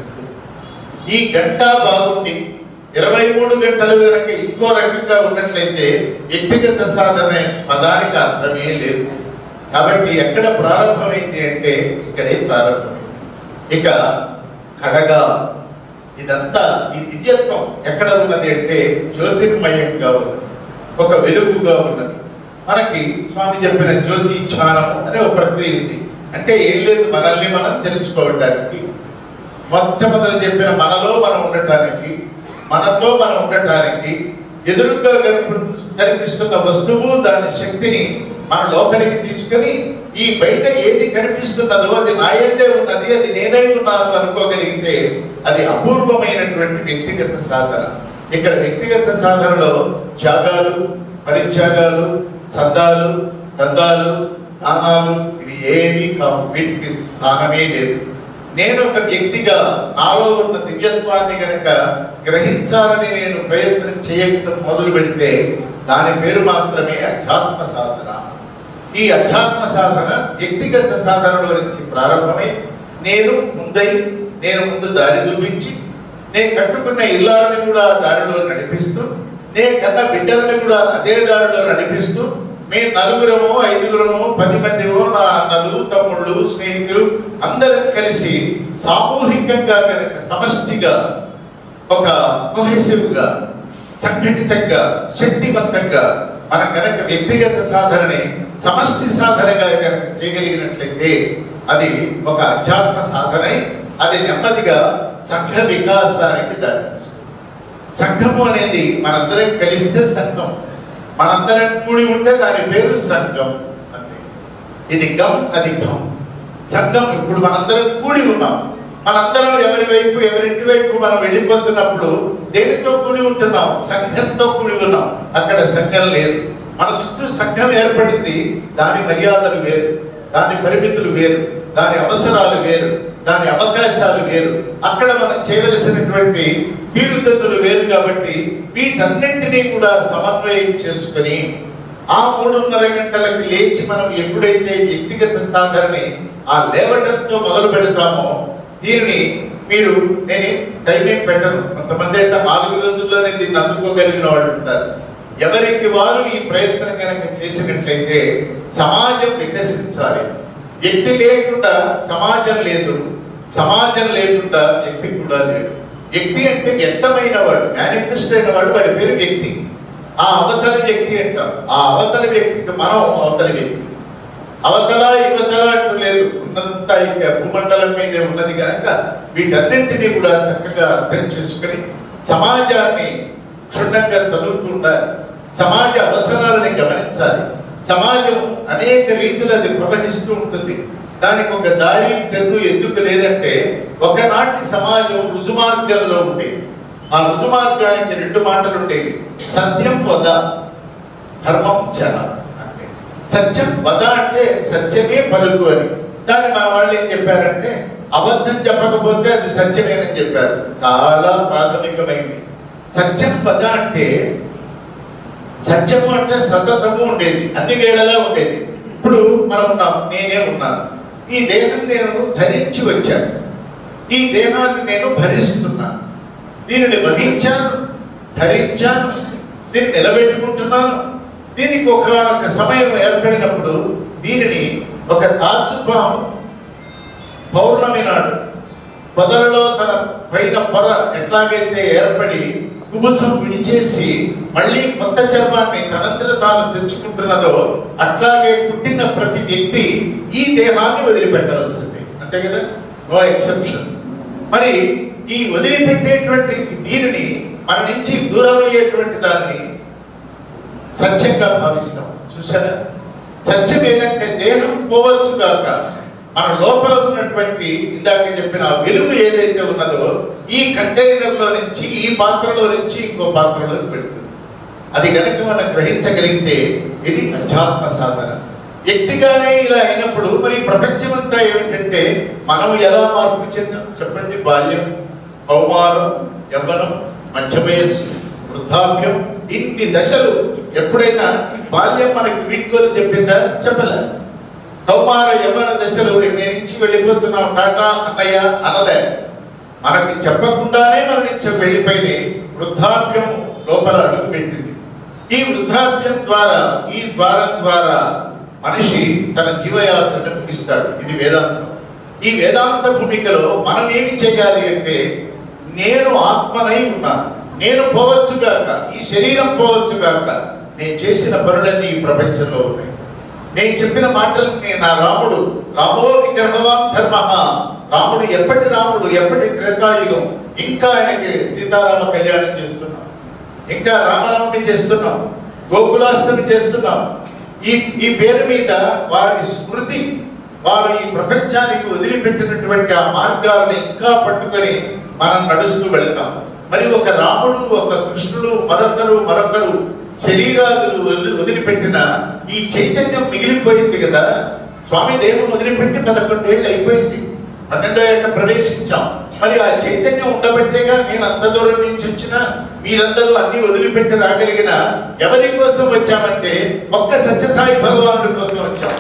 ఈ గంట బాగుంది ఇరవై మూడు గంటలు కనుక ఇంకో రకంగా ఉన్నట్లయితే వ్యక్తిగత సాధన పదానికి అర్థమే లేదు కాబట్టి ఎక్కడ ప్రారంభమైంది అంటే ఇక్కడే ప్రారంభమైంది ఇక కడగా ఇదంతా ఈ దివ్యత్వం ఎక్కడ ఉన్నది అంటే జ్యోతిర్మయంగా ఉన్నది ఒక వెలుగుగా ఉన్నది మనకి స్వామి చెప్పిన జ్యోతి ధ్యానము అనే ఒక ప్రక్రియ ఉంది అంటే ఏం లేదు మనల్ని మనం తెలుసుకోవడానికి మొట్టమొదలు చెప్పిన మనలో మనం ఉండటానికి మనతో మనం ఉండటానికి ఎదురుగా కనిపి- కనిపిస్తున్న వస్తువు దాని శక్తిని మన లోపలికి తీసుకొని ఈ బయట ఏది కనిపిస్తున్నదో అది నాయందే ఉన్నది అది నేనై ఉన్నాను అనుకోగలిగితే అది అపూర్వమైనటువంటి వ్యక్తిగత సాధన ఇక్కడ వ్యక్తిగత సాధనలో త్యాగాలు పరిత్యాగాలు సద్దాలు దందాలు దానాలు ఇవి ఏమీ కావు వీటికి స్థానమే లేదు నేను ఒక వ్యక్తిగా నాలో ఉన్న దివ్యత్వాన్ని గనక గ్రహించాలని నేను ప్రయత్నం చేయకుండా మొదలు పెడితే దాని పేరు మాత్రమే అధ్యాత్మ సాధన ఈ అధ్యాత్మ సాధన వ్యక్తిగత సాధనలో నుంచి ప్రారంభమై నేను ముందై నేను ముందు దారి చూపించి నేను కట్టుకున్న ఇల్లాలని కూడా ఆ దారిలో నడిపిస్తూ నేను కన్న బిడ్డలని కూడా అదే దారిలో నడిపిస్తూ మేము నలుగురము ఐదుగురము పది మందిమో నా అన్నలు తమ్ముళ్ళు స్నేహితులు అందరం కలిసి సామూహికంగా కనుక సమష్టిగా ఒక cohesive గా సంఘటితంగా శక్తివంతంగా మనం కనుక వ్యక్తిగత సాధనని సమష్టి సాధనగా కనుక చేయగలిగినట్లయితే అది ఒక అధ్యాత్మ సాధనై అది నెమ్మదిగా సంఘ వికాసానికి దారితీస్తుంది సంఘము అనేది మనందరం కలిస్తే సంఘం మనందరం కూడి ఉంటే దాని పేరు సంఘం అంతే ఇది గం అది గం సంఘం ఇప్పుడు మనందరం కూడి ఉన్నాం మనందరం ఎవరి వైపు ఎవరింటి వైపు మనం వెళ్ళిపోతున్నప్పుడు దేనితో కూడి ఉంటున్నాం సంఘంతో కూడి ఉన్నాం అక్కడ సంఘం లేదు మన చుట్టూ సంఘం ఏర్పడింది దాని మర్యాదలు వేరు దాని పరిమితులు వేరు దాని అవసరాలు వేరు దాని అవకాశాలు వేరు అక్కడ మనం చేయవలసినటువంటి తీరుతెన్నులు వేరు కాబట్టి వీటన్నింటినీ కూడా సమన్వయం చేసుకుని ఆ మూడున్నర గంటలకు లేచి మనం ఎప్పుడైతే వ్యక్తిగత సాధనని ఆ లేవటంతో మొదలు పెడతామో దీనిని మీరు నేను టైమేం పెట్టను కొంతమంది అయితే నాలుగు రోజుల్లోనే దీన్ని అందుకోగలిగిన వాళ్ళు ఉంటారు ఎవరికి వారు ఈ ప్రయత్నం కనుక చేసినట్లయితే సమాజం వికసించాలి వ్యక్తి లేకుండా సమాజం లేదు సమాజం లేకుండా వ్యక్తి కూడా లేడు వ్యక్తి అంటే వ్యక్తమైన వాడు మేనిఫెస్ట్ అయిన వాడు వాడి పేరు వ్యక్తి ఆ అవతల వ్యక్తి అంటాం ఆ అవతల వ్యక్తికి మనం అవతల వ్యక్తి అవతల యువతల అంటూ లేదు ఉన్నదంతా ఇక భూమండలం మీదే ఉన్నది కనుక వీటన్నింటినీ కూడా చక్కగా అర్థం చేసుకుని సమాజాన్ని క్షుణ్ణంగా చదువుతుండాలి సమాజ అవసరాలని గమనించాలి సమాజం అనేక రీతిలో అది ప్రవహిస్తూ ఉంటుంది దానికి ఒక దారి తెన్ను ఎందుకు లేదంటే ఒకనాటి సమాజం రుజుమార్గంలో ఉండేది ఆ రుజుమార్గానికి రెండు మాటలు ఉండేవి సత్యం వద ధర్మం చర అంటే సత్యం వద అంటే సత్యమే పలుకు అని దాన్ని మన వాళ్ళు ఏం చెప్పారంటే అబద్ధం చెప్పకపోతే అది సత్యమేనని చెప్పారు చాలా ప్రాథమికమైంది సత్యం వద అంటే సత్యము అంటే సతతము ఉండేది అన్ని వేళలా ఉండేది ఇప్పుడు మనం ఉన్నాం నేనే ఉన్నాను ఈ దేహం నేను ధరించి వచ్చాను ఈ దేహాన్ని నేను భరిస్తున్నాను దీనిని వహించాను ధరించాను దీన్ని నిలబెట్టుకుంటున్నాను దీనికి ఒక ఒక సమయం ఏర్పడినప్పుడు దీనిని ఒక తాచుపాము పౌర్ణమి నాడు పొదలలో తన పైన పొర ఎట్లాగైతే ఏర్పడి కుబుసం విడిచేసి మళ్ళీ కొత్త చర్మాన్ని తనంతట తాను తెచ్చుకుంటున్నదో అట్లాగే పుట్టిన ప్రతి వ్యక్తి ఈ దేహాన్ని వదిలిపెట్టవలసింది అంతే కదా నో ఎక్సెప్షన్ మరి ఈ వదిలిపెట్టేటువంటి దీనిని మన నుంచి దూరం అయ్యేటువంటి దాన్ని సత్యంగా భావిస్తాం చూసారా సత్యం ఏంటంటే దేహం పోవచ్చు కాక మన లోపల ఉన్నటువంటి ఇందాక చెప్పిన ఆ వెలుగు ఏదైతే ఉన్నదో ఈ కంటైనర్ లో నుంచి ఈ పాత్రలో నుంచి ఇంకో పాత్రలోకి పెడుతుంది అది కనుక మనం గ్రహించగలిగితే ఇది అధ్యాత్మ సాధన వ్యక్తిగానే ఇలా అయినప్పుడు మరి ప్రపంచం అంతా ఏమిటంటే మనం ఎలా మార్పు చెందాం చెప్పండి బాల్యం కౌమారం యవ్వనం మధ్య వయస్సు వృద్ధాప్యం ఇన్ని దశలు ఎప్పుడైనా బాల్యం మనకి వీడ్కోలు చెప్పిందా చెప్పలే కౌమార యవ్వన దశలు నేను ఇచ్చి వెళ్ళిపోతున్నాం టాటా అన్నయ్య అనలే మనకి చెప్పకుండానే మన నుంచి వెళ్ళిపోయింది వృద్ధాప్యం లోపల అడుగు పెట్టింది ఈ వృద్ధాప్యం ద్వారా ఈ ద్వారం ద్వారా మనిషి తన జీవయాత్రను ముగిస్తాడు ఇది వేదాంతం ఈ వేదాంత భూమికలో మనం ఏమి చేయాలి అంటే నేను ఆత్మనై ఉన్నాను నేను పోవచ్చు గాక ఈ శరీరం పోవచ్చు గాక నేను చేసిన పనులన్నీ ఈ ప్రపంచంలో ఉన్నాయి నేను చెప్పిన మాటలకి నా రాముడు రామో విగ్రహవాన్ ధర్మ రాముడు ఎప్పటి రాముడు ఎప్పటి త్రేతాయుగం ఇంకా ఆయనకి సీతారామ కళ్యాణం చేస్తున్నాం ఇంకా రామనవమి చేస్తున్నాం గోకులాష్టమి చేస్తున్నాం ఈ ఈ పేరు మీద వారి స్మృతి వారు ఈ ప్రపంచానికి వదిలిపెట్టినటువంటి ఆ మార్గాలను ఇంకా పట్టుకొని మనం నడుస్తూ వెళ్తాం మరి ఒక రాముడు ఒక కృష్ణుడు మరొకరు మరొకరు శరీరాలు వదిలి- వదిలిపెట్టిన ఈ చైతన్యం మిగిలిపోయింది కదా స్వామి దేహం వదిలిపెట్టి పదకొండు ఏళ్ళు అయిపోయింది పన్నెండో ఏట ప్రవేశించాం మరి ఆ చైతన్యం ఉండబట్టేగా నేను అంత దూరం నుంచి వచ్చిన మీరందరూ అన్ని వదిలిపెట్టి రాగలిగిన ఎవరి కోసం వచ్చామంటే ఒక్క సత్యసాయి భగవానుడి కోసం వచ్చాం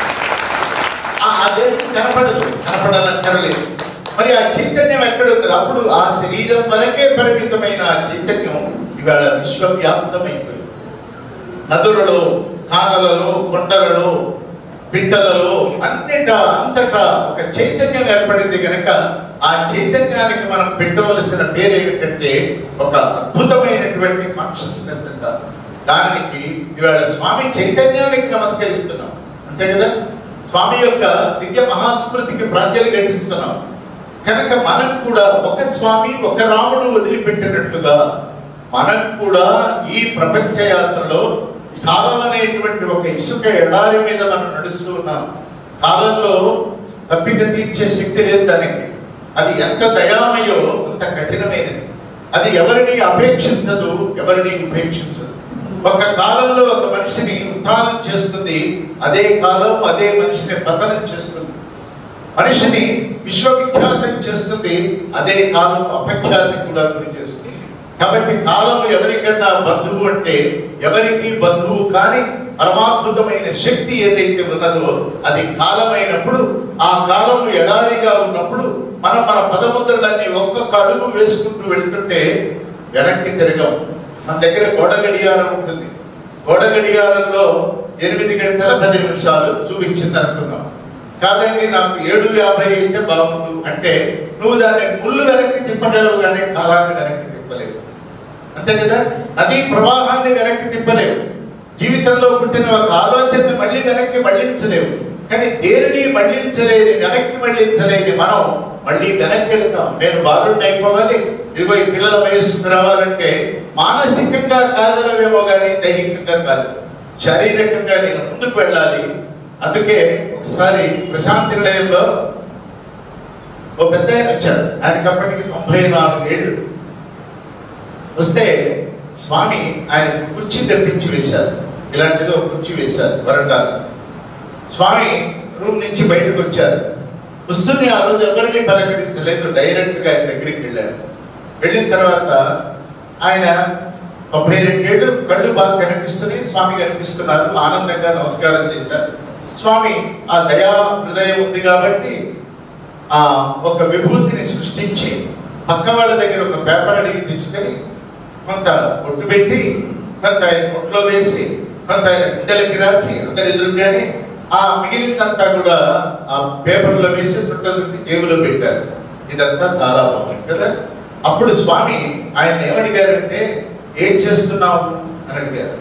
ఆ ఆ దేహం కనపడదు కనపడాలక్కర్లేదు మరి ఆ చైతన్యం ఎక్కడ ఉంటుంది అప్పుడు ఆ శరీరం వరకే పరిమితమైన ఆ చైతన్యం ఇవాళ విశ్వవ్యాప్తమైపోయింది నదులలో కానలలో కొండలలో పిట్టలలో అన్నిట అంతటా ఒక చైతన్యం ఏర్పడింది కనుక ఆ చైతన్యానికి మనం పెట్టవలసిన పేరు ఏమిటంటే ఒక అద్భుతమైనటువంటి కాన్షియస్నెస్ అంటారు దానికి ఇవాళ స్వామి చైతన్యానికి నమస్కరిస్తున్నాం అంతే కదా స్వామి యొక్క దివ్య మహాస్మృతికి ప్రాజ్ఞలు ఘటిస్తున్నాం కనుక మనం కూడా ఒక స్వామి ఒక రాముడు వదిలిపెట్టినట్లుగా మనం కూడా ఈ ప్రపంచ యాత్రలో కాలం అనేటువంటి ఒక ఇసుక ఎడారి మీద మనం నడుస్తూ ఉన్నాం కాలంలో తప్పిక తీర్చే శక్తి లేదు దానికి అది ఎంత దయామయో అంత కఠినమైనది అది ఎవరిని అపేక్షించదు ఎవరిని ఉపేక్షించదు ఒక కాలంలో ఒక మనిషిని ఉత్థానం చేస్తుంది అదే కాలం అదే మనిషిని పతనం చేస్తుంది మనిషిని విశ్వవిఖ్యాతం చేస్తుంది అదే కాలం అపఖ్యాతి కూడా గురి చేస్తుంది కాబట్టి కాలం ఎవరికన్నా బంధువు అంటే ఎవరికి బంధువు కాని పరమాద్భుతమైన శక్తి ఏదైతే ఉన్నదో అది కాలమైనప్పుడు ఆ కాలం ఎడారిగా ఉన్నప్పుడు మనం మన పదముద్రలన్నీ ఒక్కొక్క అడుగు వేసుకుంటూ వెళ్తుంటే వెనక్కి తిరగం మన దగ్గర గోడ గడియారం ఉంటుంది గోడ గడియారంలో ఎనిమిది గంటల పది నిమిషాలు చూపించింది అనుకున్నాం కాదండి నాకు ఏడు యాభై అయితే బాగుండు అంటే నువ్వు దాన్ని ముళ్ళు వెనక్కి తిప్పగలవు కానీ కాలాన్ని వెనక్కి తిప్పలేవు అంతే కదా నదీ ప్రవాహాన్ని వెనక్కి తిప్పలేవు జీవితంలో పుట్టిన ఒక ఆలోచనని మళ్ళీ వెనక్కి మళ్ళించలేవు కానీ దేనిని మళ్ళించలేని వెనక్కి మళ్ళించలేని మనం మళ్ళీ వెనక్కి వెళ్తాం నేను బాలుండి అయిపోవాలి ఇదిగో ఈ పిల్లల వయస్సుకు రావాలంటే మానసికంగా కాగలవేమో కానీ దైహికంగా కాదు శారీరకంగా నేను ముందుకు వెళ్ళాలి అందుకే ఒకసారి ప్రశాంతి నిలయంలో ఓ పెద్ద ఆయన వచ్చాడు ఆయనకి అప్పటికి తొంభై నాలుగు ఏళ్ళు వస్తే స్వామి ఆయన కుర్చీ తెప్పించి వేశారు ఇలాంటిది ఒక కుర్చీ వేశారు వరండాలు స్వామి రూమ్ నుంచి బయటకు వచ్చారు వస్తుంది ఆ రోజు ఎవరిని పలకరించలేదు డైరెక్ట్ గా ఆయన దగ్గరికి వెళ్ళారు వెళ్ళిన తర్వాత ఆయన తొంభై రెండేళ్ళు కళ్ళు బాగా కనిపిస్తున్నాయి స్వామి కనిపిస్తున్నారు ఆనందంగా నమస్కారం చేశారు స్వామి ఆ దయా హృదయం ఉంది కాబట్టి ఆ ఒక విభూతిని సృష్టించి పక్క వాళ్ళ దగ్గర ఒక పేపర్ అడిగి తీసుకొని కొంత ఒట్టు పెట్టి కొంత ఆయన ఒట్లో వేసి కొంత ఆయన గుండెలకి రాసి అందరి ఎదురుగానే ఆ మిగిలిందంతా కూడా ఆ పేపర్లో వేసి చుట్టూ జేబులో పెట్టారు ఇదంతా చాలా బాగుంది కదా అప్పుడు స్వామి ఆయన ఏమడిగారంటే ఏం చేస్తున్నావు అని అడిగారు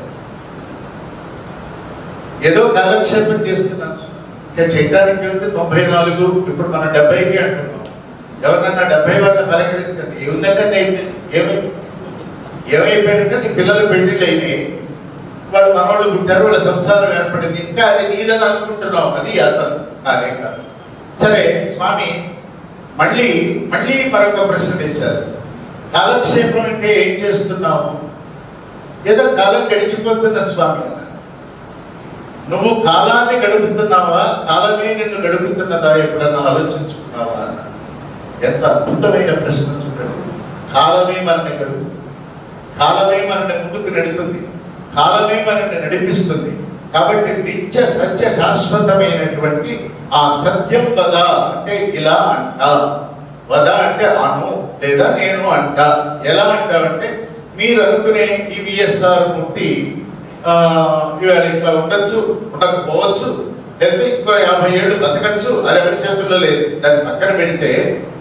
ఏదో కాలక్షేపం చేస్తున్నాను ఇంకా చేయడానికి ఉంది తొంభై నాలుగు ఇప్పుడు మనం డెబ్బైకి అంటున్నాం ఎవరినన్నా డెబ్బై వాళ్ళ పలకరించండి ఏముందంటే అయిపోయింది ఏమై ఏమైపోయిందంటే నీ పిల్లలు పెళ్లిళ్ళు అయినాయి వాళ్ళు మనవాళ్ళు పుట్టారు వాళ్ళ సంసారం ఏర్పడింది ఇంకా అది నీదని అనుకుంటున్నాం అది అతను కాదే కాదు సరే స్వామి మళ్ళీ మళ్ళీ మరొక ప్రశ్న వేశారు కాలక్షేపం అంటే ఏం చేస్తున్నావు ఏదో కాలం గడిచిపోతున్న స్వామి అన్నారు. నువ్వు కాలాన్ని గడుపుతున్నావా కాలమే నిన్ను గడుపుతున్నదా ఎప్పుడన్నా ఆలోచించుకున్నావా అన్నారు. ఎంత అద్భుతమైన ప్రశ్న చూడండి కాలమే మనల్ని గడుపుతుంది కాలమే మనల్ని ముందుకు నడుతుంది కాలమే మనల్ని నడిపిస్తుంది కాబట్టి నిత్య సత్య శాశ్వతమైనటువంటి ఆ సత్యం వద అంటే ఇలా అంట వద అంటే అను లేదా నేను అంట ఎలా అంటావంటే మీరు అనుకునే ఈ విఎస్ఆర్ మూర్తి ఆ, ఇవాళ ఇట్లా ఉండొచ్చు ఉండకపోవచ్చు లేకపోతే ఇంకో యాభై ఏళ్ళు బతకచ్చు అది ఎవరి చేతుల్లో లేదు దాన్ని పక్కన పెడితే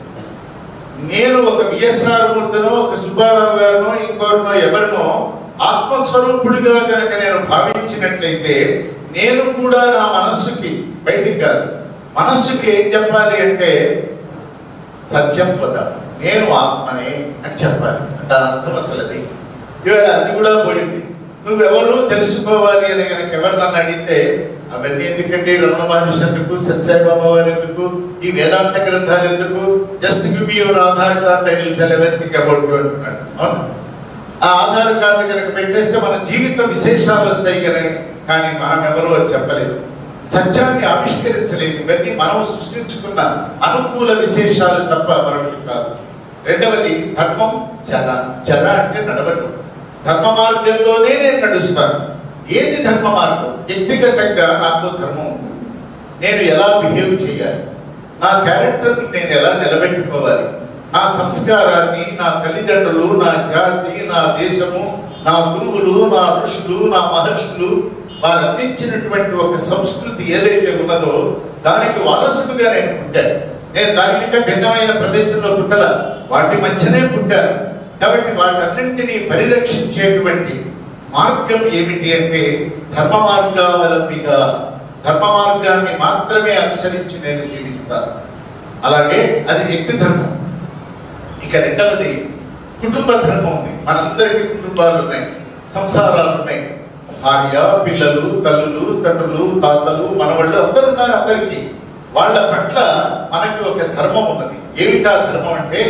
నేను ఒక విఎస్ఆర్ మూర్తినో ఒక సుబ్బారావు గారినో ఇంకోరినో ఎవరినో ఆత్మస్వరూపుడిగా కనుక నేను భావించినట్లయితే నేను కూడా నా మనస్సుకి బయటికి కాదు మనస్సుకి ఏం చెప్పాలి అంటే సత్యం పద నేను ఆత్మనే అని చెప్పాలి దాని అర్థం అసలు అది ఇవాళ అది కూడా పోయింది నువ్వెవరు తెలుసుకోవాలి అని కనుక ఎవరు నన్ను అడిగితే అవన్నీ ఎందుకంటే రమణ మహర్షి ఎందుకు సత్సాయి బాబా వారు ఎందుకు ఈ వేదాంత గ్రంథాలు ఎందుకు just give your Aadhaar card I will tell everything about you అంటున్నాడు అవును ఆ ఆధార్ కార్డు కనుక పెట్టేస్తే మన జీవిత విశేషాలు వస్తాయి కదా కానీ మనం ఎవరో అది చెప్పలేదు సత్యాన్ని ఆవిష్కరించలేదు ఇవన్నీ మనం సృష్టించుకున్న అనుకూల విశేషాలు తప్ప మరొకటి కాదు రెండవది ధర్మం చర చర అంటే నడవటం ధర్మ మార్గంలోనే నేను నడుస్తాను ఏది ధర్మ మార్గం వ్యక్తిగతంగా నాకు ధర్మం ఉంది నేను ఎలా బిహేవ్ చేయాలి నా క్యారెక్టర్ నేను ఎలా నిలబెట్టుకోవాలి నా సంస్కారాన్ని నా తల్లిదండ్రులు నా జాతి నా దేశము నా గురువులు నా ఋషులు నా మహర్షులు వారు అందించినటువంటి ఒక సంస్కృతి ఏదైతే ఉన్నదో దానికి వారసుడుగా నేను పుట్టాను నేను దానికంటే భిన్నమైన ప్రదేశంలో పుట్టల వాటి మధ్యనే పుట్టాను కాబట్టి వాటన్నింటినీ పరిరక్షించేటువంటి మార్గం ఏమిటి అంటే ధర్మ మార్గావలంబిగా ధర్మ మార్గాన్ని మాత్రమే అనుసరించి నేను జీవిస్తాను అలాగే అది వ్యక్తి ధర్మం ఇక రెండవది కుటుంబ ధర్మం ఉంది మనందరికీ కుటుంబాలు ఉన్నాయి సంసారాలు ఉన్నాయి భార్య పిల్లలు తల్లులు తండ్రులు తాతలు మనవాళ్ళు అందరూ ఉన్నారు అందరికీ వాళ్ళ పట్ల మనకి ఒక ధర్మం ఉన్నది ఏమిటా ధర్మం అంటే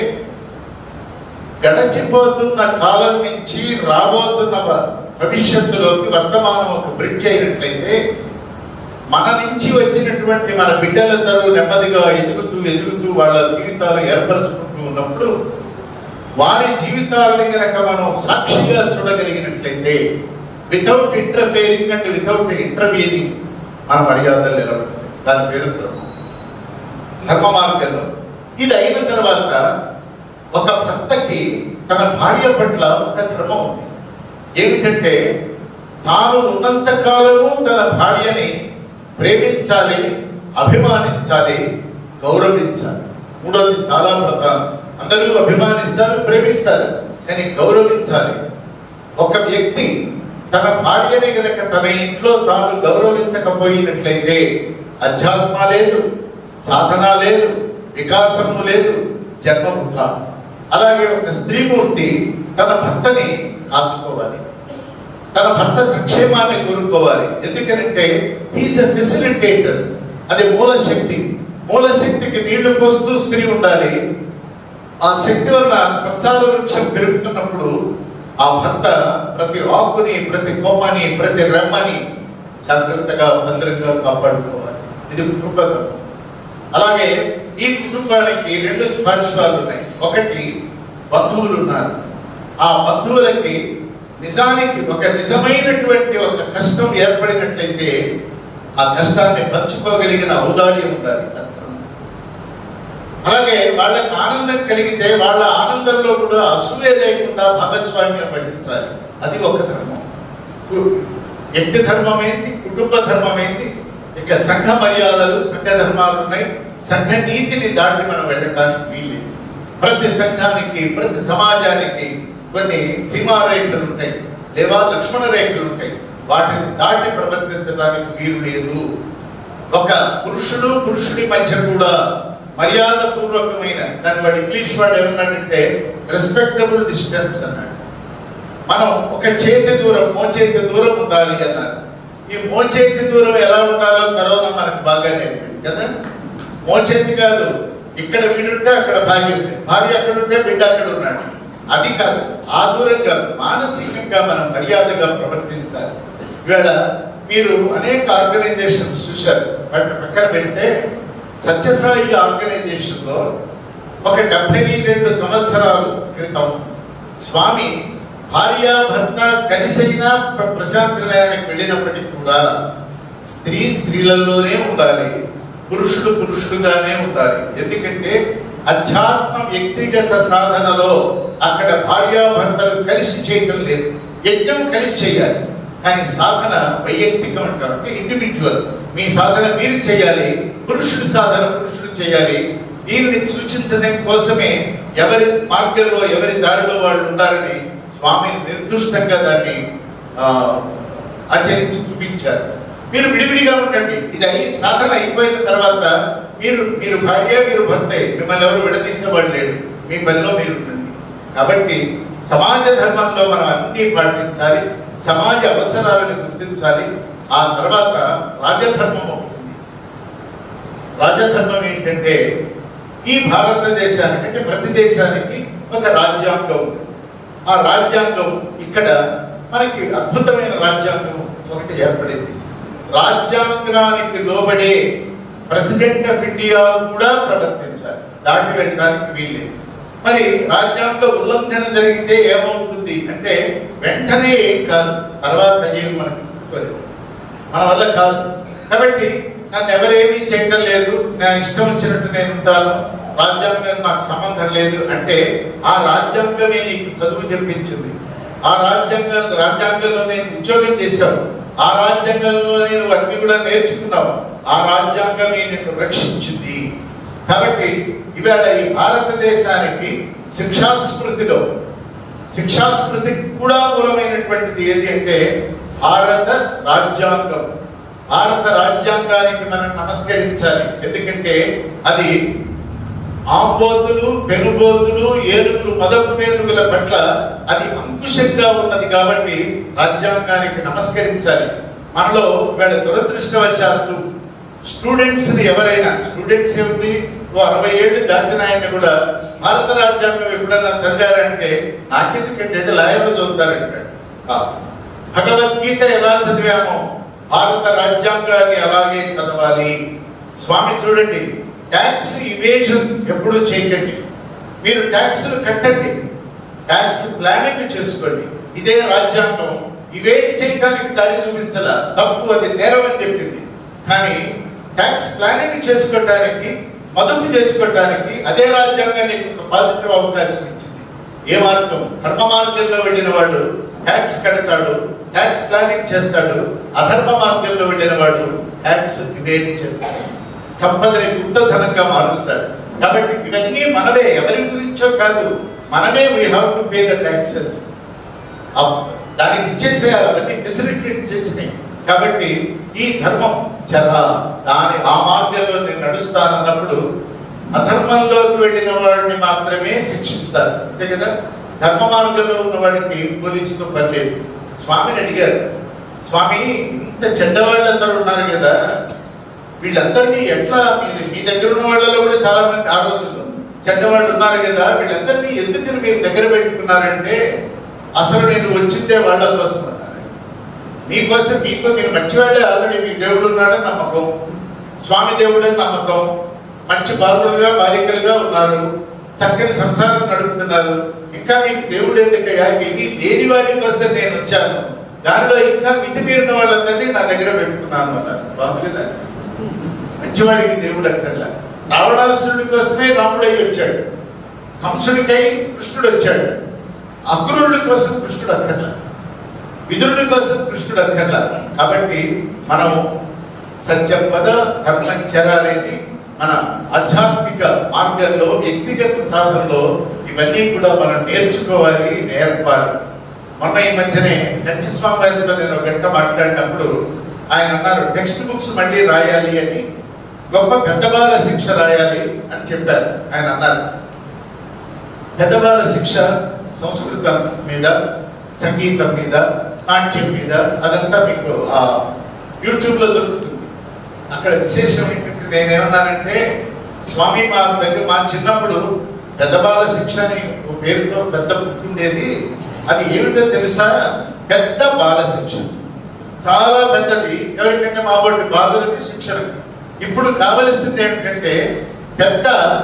గడచిపోతున్న కాలం నుంచి రాబోతున్న వ- భవిష్యత్తులోకి వర్తమానం ఒక బ్రిడ్జ్ అయినట్లయితే మన నుంచి వచ్చినటువంటి మన బిడ్డలందరూ నెమ్మదిగా ఎదుగుతూ ఎదుగుతూ వాళ్ళ జీవితాలు ఏర్పరచుకుంటూ ఉన్నప్పుడు వారి జీవితాలని కనుక మనం సాక్షిగా చూడగలిగినట్లయితే without interfering and without interviewing మన మర్యాదలు నిలబడుతుంది దాని పేరు ధర్మం ధర్మ మార్గంలో ఇది అయిన తర్వాత ఒక భర్తకి తన భార్య పట్ల ఒక ధర్మం ఉంది ఏమిటంటే తాను ఉన్నంత కాలము తన భార్యని ప్రేమించాలి అభిమానించాలి గౌరవించాలి మూడోది చాలా ప్రధానం అందరూ అభిమానిస్తారు ప్రేమిస్తారు కానీ గౌరవించాలి ఒక వ్యక్తి తన భార్యని గనక తన ఇంట్లో తాను గౌరవించకపోయినట్లయితే అధ్యాత్మ లేదు సాధన లేదు వికాసము లేదు జన్మ వృథా అలాగే ఒక స్త్రీమూర్తి తన భర్తని కాచుకోవాలి తన భర్త సంక్షేమాన్ని కోరుకోవాలి ఎందుకనంటే ఈజ్ అ ఫెసిలిటేటర్ అది మూల శక్తి మూల శక్తికి నీళ్లు పోస్తూ స్త్రీ ఉండాలి ఆ శక్తి వల్ల సంసార వృక్షం పెరుగుతున్నప్పుడు ఆ భర్త ప్రతి ఆకుని ప్రతి కొమ్మని ప్రతి రెమ్మని జాగ్రత్తగా భద్రంగా కాపాడుకోవాలి ఇది కుటుంబం అలాగే ఈ కుటుంబానికి రెండు పార్శ్వాలు ఉన్నాయి ఒకటి బంధువులు ఉన్నారు ఆ బంధువులకి నిజానికి ఒక నిజమైనటువంటి ఒక కష్టం ఏర్పడినట్లయితే ఆ కష్టాన్ని పంచుకోగలిగిన ఔదార్యం ఉండాలి అలాగే వాళ్ళకి ఆనందం కలిగితే వాళ్ళ ఆనందంలో కూడా అసూయ లేకుండా భాగస్వామ్యం వహించాలి అది ఒక ధర్మం కు- వ్యక్తి ధర్మం ఏంటి కుటుంబ ధర్మం ఏంటి ఇక సంఘ మర్యాదలు సంఘ ధర్మాలు ఉన్నాయి సంఘ నీతిని దాటి మనం వెళ్ళడానికి వీల్లేదు ప్రతి సంఘానికి ప్రతి సమాజానికి కొన్ని సీమారేఖలు ఉంటాయి లేదా లక్ష్మణ రేఖలు ఉంటాయి వాటిని దాటి ప్రవర్తించడానికి వీలు లేదు ఒక పురుషుడు పురుషుడి మధ్య కూడా మర్యాద పూర్వకమైన దాని వాడు ఇంగ్లీష్ వాడు ఏమన్నాడంటే రెస్పెక్టబుల్ డిస్టెన్స్ అన్నాడు మనం ఒక చేతి దూరం మోచేతి దూరం ఉండాలి అన్నారు ఈ మోచేతి దూరం ఎలా ఉండాలో కరోనా మనకు బాగా నేర్పింది కదా మోచేతి కాదు ఇక్కడ వీడుంటే అక్కడ భార్య ఉంది భార్య అక్కడ ఉంటే బిడ్డ అక్కడ ఉన్నాడు అది కాదు ఆ దూరం కాదు మానసికంగా మనం మర్యాదగా ప్రవర్తించాలి ఇవాళ మీరు అనేక ఆర్గనైజేషన్స్ చూశారు వాటిని పక్కన పెడితే సత్యసాయి ఆర్గనైజేషన్ లో ఒక డెబ్బై రెండు సంవత్సరాల క్రితం స్వామి భార్య భర్త కలిసైనా ప్ర- ప్రశాంత నిలయానికి వెళ్ళినప్పటికీ కూడా స్త్రీ స్త్రీలలోనే ఉండాలి పురుషుడు పురుషుడుగానే ఉండాలి ఎందుకంటే అధ్యాత్మ వ్యక్తిగత సాధనలో అక్కడ భార్యాభర్తలు కలిసి చేయటం లేదు యజ్ఞం కలిసి చేయాలి కానీ సాధన వైయక్తికం అంటారు అంటే ఇండివిజువల్ మీ సాధన మీరు చేయాలి పురుషుడి సాధన పురుషుడు చేయాలి దీనిని సూచించడం కోసమే ఎవరి మార్గంలో ఎవరి దారిలో వాళ్ళు ఉండాలని స్వామి నిర్దుష్టంగా దాన్ని ఆ, ఆచరించి చూపించారు మీరు విడివిడిగా ఉండండి ఇది అయి సాధన అయిపోయిన తర్వాత మీరు మీరు భార్య మీరు భర్త మిమ్మల్ని ఎవరు విడదీసేవాడు లేడు మీ పనిలో మీరు ఉండండి కాబట్టి సమాజ ధర్మంలో మనం అన్ని పాటించాలి సమాజ అవసరాలను గుర్తించాలి ఆ తర్వాత రాజధర్మం ఉంటుంది రాజధర్మం ఏంటంటే ఈ భారతదేశానికి అంటే ప్రతి దేశానికి ఒక రాజ్యాంగం ఉంది ఆ రాజ్యాంగం ఇక్కడ మనకి అద్భుతమైన రాజ్యాంగం ఒకటి ఏర్పడింది రాజ్యాంగానికి లోబడే ప్రెసిడెంట్ ఆఫ్ ఇండియా కూడా ప్రవర్తించాలి దాటి వెళ్ళడానికి వీల్లేదు మరి రాజ్యాంగ ఉల్లంఘన జరిగితే ఏమవుతుంది అంటే వెంటనే ఏం కాదు తర్వాత ఏం మనకు గుర్తుకోలేదు. మన వల్ల కాదు కాబట్టి నన్ను ఎవరేమీ చేయటం లేదు నా ఇష్టం వచ్చినట్టు నేను ఉంటాను రాజ్యాంగం నాకు సంబంధం లేదు అంటే ఆ రాజ్యాంగమే నీకు చదువు చెప్పించింది ఆ రాజ్యాంగం రాజ్యాంగంలో నేను ఉద్యోగం చేశావు ఆ రాజ్యాంగంలో నేను అన్ని కూడా నేర్చుకున్నావు ఆ రాజ్యాంగమే నిన్ను రక్షించింది కాబట్టి ఇవాళ ఈ భారతదేశానికి శిక్షాస్మృతిలో శిక్షాస్మృతికి కూడా మూలమైనటువంటిది ఏది అంటే భారత రాజ్యాంగం భారత రాజ్యాంగానికి మనం నమస్కరించాలి ఎందుకంటే అది ఆంబోతులు పెనుబోతులు ఏనుగులు మదపు పేనుగుల పట్ల అది అంకుశంగా ఉన్నది కాబట్టి రాజ్యాంగానికి నమస్కరించాలి మనలో వీళ్ళ దురదృష్టవశాత్తు స్టూడెంట్స్ ని ఎవరైనా స్టూడెంట్స్ ఏమిటి ఓ అరవై ఏళ్ళు దాటిన ఆయన కూడా భారత రాజ్యాంగం ఎప్పుడన్నా చదివారంటే నాకెందుకంటే ఇది లాయర్లు చదువుతారంటాడు కాదు భగవద్గీత ఎలా చదివామో భారత రాజ్యాంగాన్ని అలాగే చదవాలి స్వామి చూడండి ట్యాక్స్ ఇవేజన్ ఎప్పుడూ చేయకండి మీరు ట్యాక్స్ కట్టండి ట్యాక్స్ ప్లానింగ్ చేసుకోండి ఇదే రాజ్యాంగం ఇవేటి చేయడానికి దారి చూపించాల తప్పు అది నేరం అని చెప్పింది కానీ ట్యాక్స్ ప్లానింగ్ చేసుకోవడానికి మదుపు చేసుకోవడానికి అదే రాజ్యాంగానికి ఒక పాజిటివ్ అవకాశం ఇచ్చింది ఏ మార్గం ధర్మ మార్గంలో వెళ్ళిన వాడు ట్యాక్స్ కడతాడు ట్యాక్స్ ప్లానింగ్ చేస్తాడు అధర్మ మార్గంలో వెళ్ళిన వాడు ట్యాక్స్ ఇవేటి చేస్తాడు సంపదని గుప్తధనంగా మారుస్తాడు కాబట్టి ఇవన్నీ మనమే ఎవరి గురించో కాదు మనమే we have to pay the taxes దానికి ఇచ్చేసేయాలి అవన్నీ ఫెసిలిటేట్ చేసినాయి కాబట్టి ఈ ధర్మం చర దాని ఆ మార్గంలో నేను నడుస్తానన్నప్పుడు అధర్మంలోకి వెళ్ళిన వాడిని మాత్రమే శిక్షిస్తారు అంతే కదా ధర్మ మార్గంలో ఉన్న వాడికి పోలీసుతో పని లేదు స్వామిని అడిగారు స్వామి ఇంత చెడ్డవాళ్ళందరూ ఉన్నారు కదా వీళ్ళందరినీ ఎట్లా మీరు మీ దగ్గర ఉన్న వాళ్ళలో కూడా చాలా మంది ఆ రోజుల్లో చెడ్డవాళ్ళు ఉన్నారు కదా వీళ్ళందరినీ ఎందుకు మీరు దగ్గర పెట్టుకున్నారంటే అసలు నేను వచ్చిందే వాళ్ళ కోసం అన్నారు మీకోసం మీకు మీరు మంచివాళ్ళే ఆల్రెడీ మీకు దేవుడు ఉన్నాడని నమ్మకం స్వామి దేవుడని నమ్మకం మంచి బాలులుగా బాలికలుగా ఉన్నారు చక్కని సంసారం నడుపుతున్నారు ఇంకా మీకు దేవుడు ఎందుకయ్యా ఇవి దేని వాడి కోసం నేను వచ్చాను దానిలో ఇంకా మితి మీరిన వాళ్ళందరినీ నా దగ్గర పెట్టుకున్నాను అన్నారు బాగులేదా మంచివాడికి దేవుడు అక్కర్లా రావణాసురుడి కోసమే రాముడు అయి వచ్చాడు కంసుడికై కృష్ణుడు వచ్చాడు అక్రూరుడి కోసం కృష్ణుడు అక్కర్లా విదురుడి కోసం కృష్ణుడు అక్కర్లా కాబట్టి మనం సత్యపద కర్మచరాలేసి మన ఆధ్యాత్మిక మార్గంలో వ్యక్తిగత సాధనలో ఇవన్నీ కూడా మనం నేర్చుకోవాలి నేర్పాలి మొన్న ఈ మధ్యనే కంచి స్వామి గారితో నేను ఒక గంట మాట్లాడినప్పుడు ఆయన అన్నారు టెక్స్ట్ బుక్స్ మళ్ళీ రాయాలి అని గొప్ప పెద్దవాళ్ళ శిక్ష రాయాలి అని చెప్పారు ఆయన అన్నారు పెద్దవాళ్ళ శిక్ష సంస్కృతం మీద సంగీతం మీద నాట్యం మీద అదంతా మీకు ఆ యూట్యూబ్ లో దొరుకుతుంది అక్కడ విశేషం ఏంటంటే నేనేమన్నానంటే స్వామి మా దగ్గర మా చిన్నప్పుడు పెద్దబాల శిక్ష అని ఒక పేరుతో పెద్ద బుక్ ఉండేది అది ఏమిటో తెలుసా పెద్ద బాల శిక్ష చాలా పెద్దది ఎవరికంటే మా బట్టి బాలులకి శిక్షణకి ఇప్పుడు కావలసింది ఏమిటంటే పెద్ద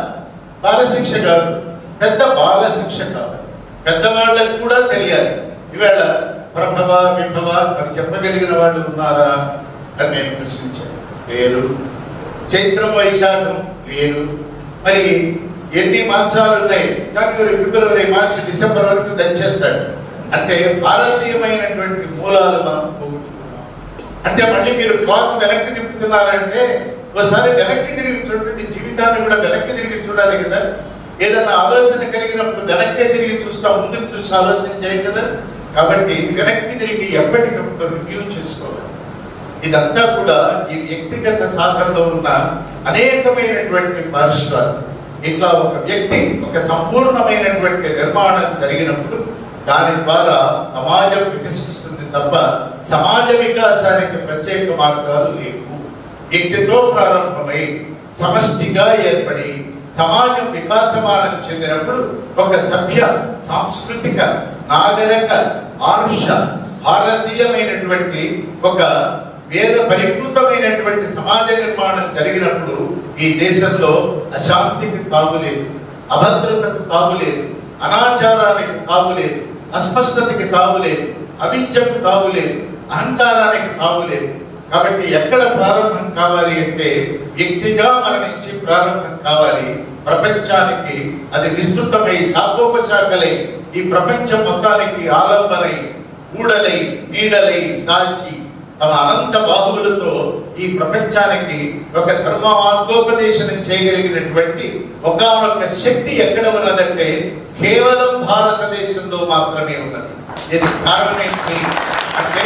బాల శిక్ష కాదు పెద్ద బాల శిక్ష కాదు పెద్దవాళ్ళకి కూడా తెలియాలి ఈవేళ ప్రభవ విభవ అని చెప్పగలిగిన వాళ్ళు ఉన్నారా అని నేను ప్రశ్నించాను లేరు చైత్రం వైశాఖం లేరు మరి ఎన్ని మాసాలు ఉన్నాయి జనవరి ఫిబ్రవరి మార్చి డిసెంబర్ వరకు దంచేస్తాడు అంటే భారతీయమైనటువంటి మూలాలు మనం పోగొట్టుకున్నాం అంటే మళ్ళీ మీరు క్లాక్ వెనక్కి తిప్పుతున్నారంటే ఒకసారి వెనక్కి తిరిగి చూడండి జీవితాన్ని కూడా వెనక్కి తిరిగి చూడాలి కదా ఏదన్నా ఆలోచన కలిగినప్పుడు వెనక్కే తిరిగి చూస్తాం ముందుకు చూసి ఆలోచన చేయం కదా కాబట్టి వెనక్కి తిరిగి ఎప్పటికప్పుడు రివ్యూ చేసుకోవాలి ఇదంతా కూడా ఈ వ్యక్తిగత సాధనలో ఉన్న అనేకమైనటువంటి పార్శ్వాలు ఇట్లా ఒక వ్యక్తి ఒక సంపూర్ణమైనటువంటి నిర్మాణం జరిగినప్పుడు దాని ద్వారా సమాజం వికసిస్తుంది తప్ప సమాజ వికాసానికి ప్రత్యేక మార్గాలు లేవు వ్యక్తితో ప్రారంభమై సమష్టిగా ఏర్పడి సమాజం వికాసమానం చెందినప్పుడు ఒక సభ్య సాంస్కృతిక నాగరిక ఆర్ష భారతీయమైనటువంటి ఒక వేద పరిపూతమైనటువంటి సమాజ నిర్మాణం జరిగినప్పుడు ఈ దేశంలో అశాంతికి తాగులేదు అభద్రతకు తాగులేదు అనాచారానికి తాగులేదు అస్పష్టతకి తాగులేదు అవిద్యకు తాగులేదు అహంకారానికి తాగులేదు కాబట్టి ఎక్కడ ప్రారంభం కావాలి అంటే వ్యక్తిగా మన నుంచి ప్రారంభం కావాలి ప్రపంచానికి అది విస్తృతమై శాఖోపశాఖలై ఈ ప్రపంచం మొత్తానికి ఆలంబనై ఊడలై నీడలై సాచి తమ అనంత బాహువులతో ఈ ప్రపంచానికి ఒక ధర్మ మార్గోపదేశం చేయగలిగినటువంటి ఒకనొక శక్తి ఎక్కడ ఉన్నదంటే కేవలం భారతదేశంలో మాత్రమే ఉన్నది దీనికి కారణం ఏంటి అంటే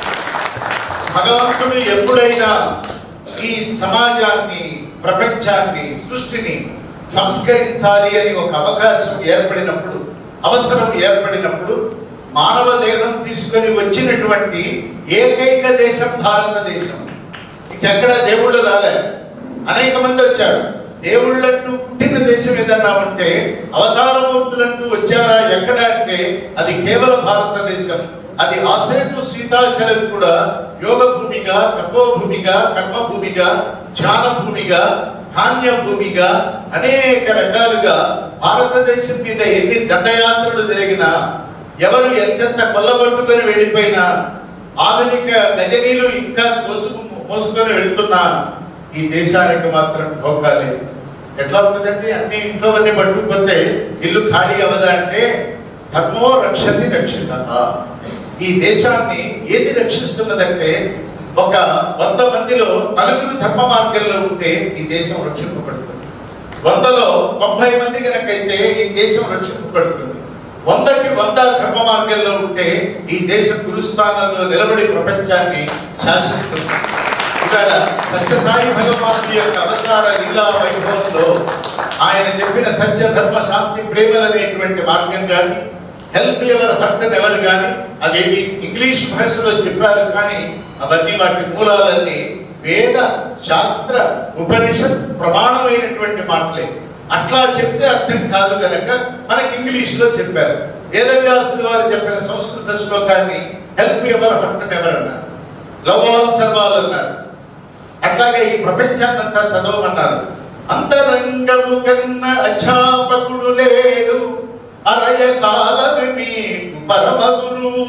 భగవంతుడు ఎప్పుడైనా ఈ సమాజాన్ని ప్రపంచాన్ని సృష్టిని సంస్కరించాలి అని ఒక అవకాశం ఏర్పడినప్పుడు అవసరం ఏర్పడినప్పుడు మానవ దేహం తీసుకొని వచ్చినటువంటి ఏకైక దేశం భారతదేశం ఇంకెక్కడ దేవుళ్ళు రాలే అనేక మంది వచ్చారు దేవుళ్ళంటూ పుట్టిన దేశం ఏదన్నా ఉంటే అవతారమూర్తులంటూ వచ్చారా ఎక్కడ అంటే అది కేవలం భారతదేశం అది ఆశ్రయకు సీతాచలం కూడా యోగ భూమిగా తపోభూమిగా కర్మభూమిగా ధ్యాన భూమిగా ధాన్య భూమిగా అనేక రకాలుగా భారతదేశం మీద ఎన్ని దండయాత్రలు జరిగినా ఎవరు ఎంతెంత కొల్లగొట్టుకొని వెళ్ళిపోయినా ఆధునిక గజనీలు ఇంకా మోసుకు మోసుకొని వెళుతున్నా ఈ దేశానికి మాత్రం ఢోకా లేదు ఎట్లా ఉంటుందండి అన్ని ఇంట్లో అన్ని పట్టుకుపోతే ఇల్లు ఖాళీ అవ్వదా అంటే ధర్మో రక్షతి రక్షిత ఈ దేశాన్ని ఏది రక్షిస్తున్నదంటే ఒక వంద మందిలో నలుగురు ధర్మ మార్గంలో ఉంటే ఈ దేశం రక్షింపబడుతుంది వందలో తొంభై మంది కనుకైతే ఈ దేశం రక్షింపబడుతుంది వందకి వంద ధర్మ మార్గంలో ఉంటే ఈ దేశం గురుస్థానంలో నిలబడి ప్రపంచాన్ని శాసిస్తుంది ఇవాళ సత్యసాయి భగవానుడి యొక్క అవతార లీలా వైభవంలో ఆయన చెప్పిన సత్య ధర్మ శాంతి ప్రేమలు అనేటువంటి మార్గం కానీ హెల్ప్ ఎవర్ హర్ట్ ఎవర్ కానీ అవేమి ఇంగ్లీష్ భాషలో చెప్పారు కానీ అవన్నీ వాటి మూలాలన్నీ వేద శాస్త్ర ఉపనిషత్ ప్రమాణమైనటువంటి మాటలే అట్లా చెప్తే అర్థం కాదు కనుక మనకి ఇంగ్లీష్ లో చెప్పారు వేదవ్యాసులు వారు చెప్పిన సంస్కృత శ్లోకాన్ని హెల్ప్ ఎవర్ హర్ట్ ఎవర్ అన్నారు లవ్ ఆల్ సర్వాల్ అన్నారు అట్లాగే ఈ ప్రపంచాన్నంతా చదవమన్నారు అంతరంగము కన్న అధ్యాపకుడు లేడు అరయ కాలమి మీకు పరమ గురువు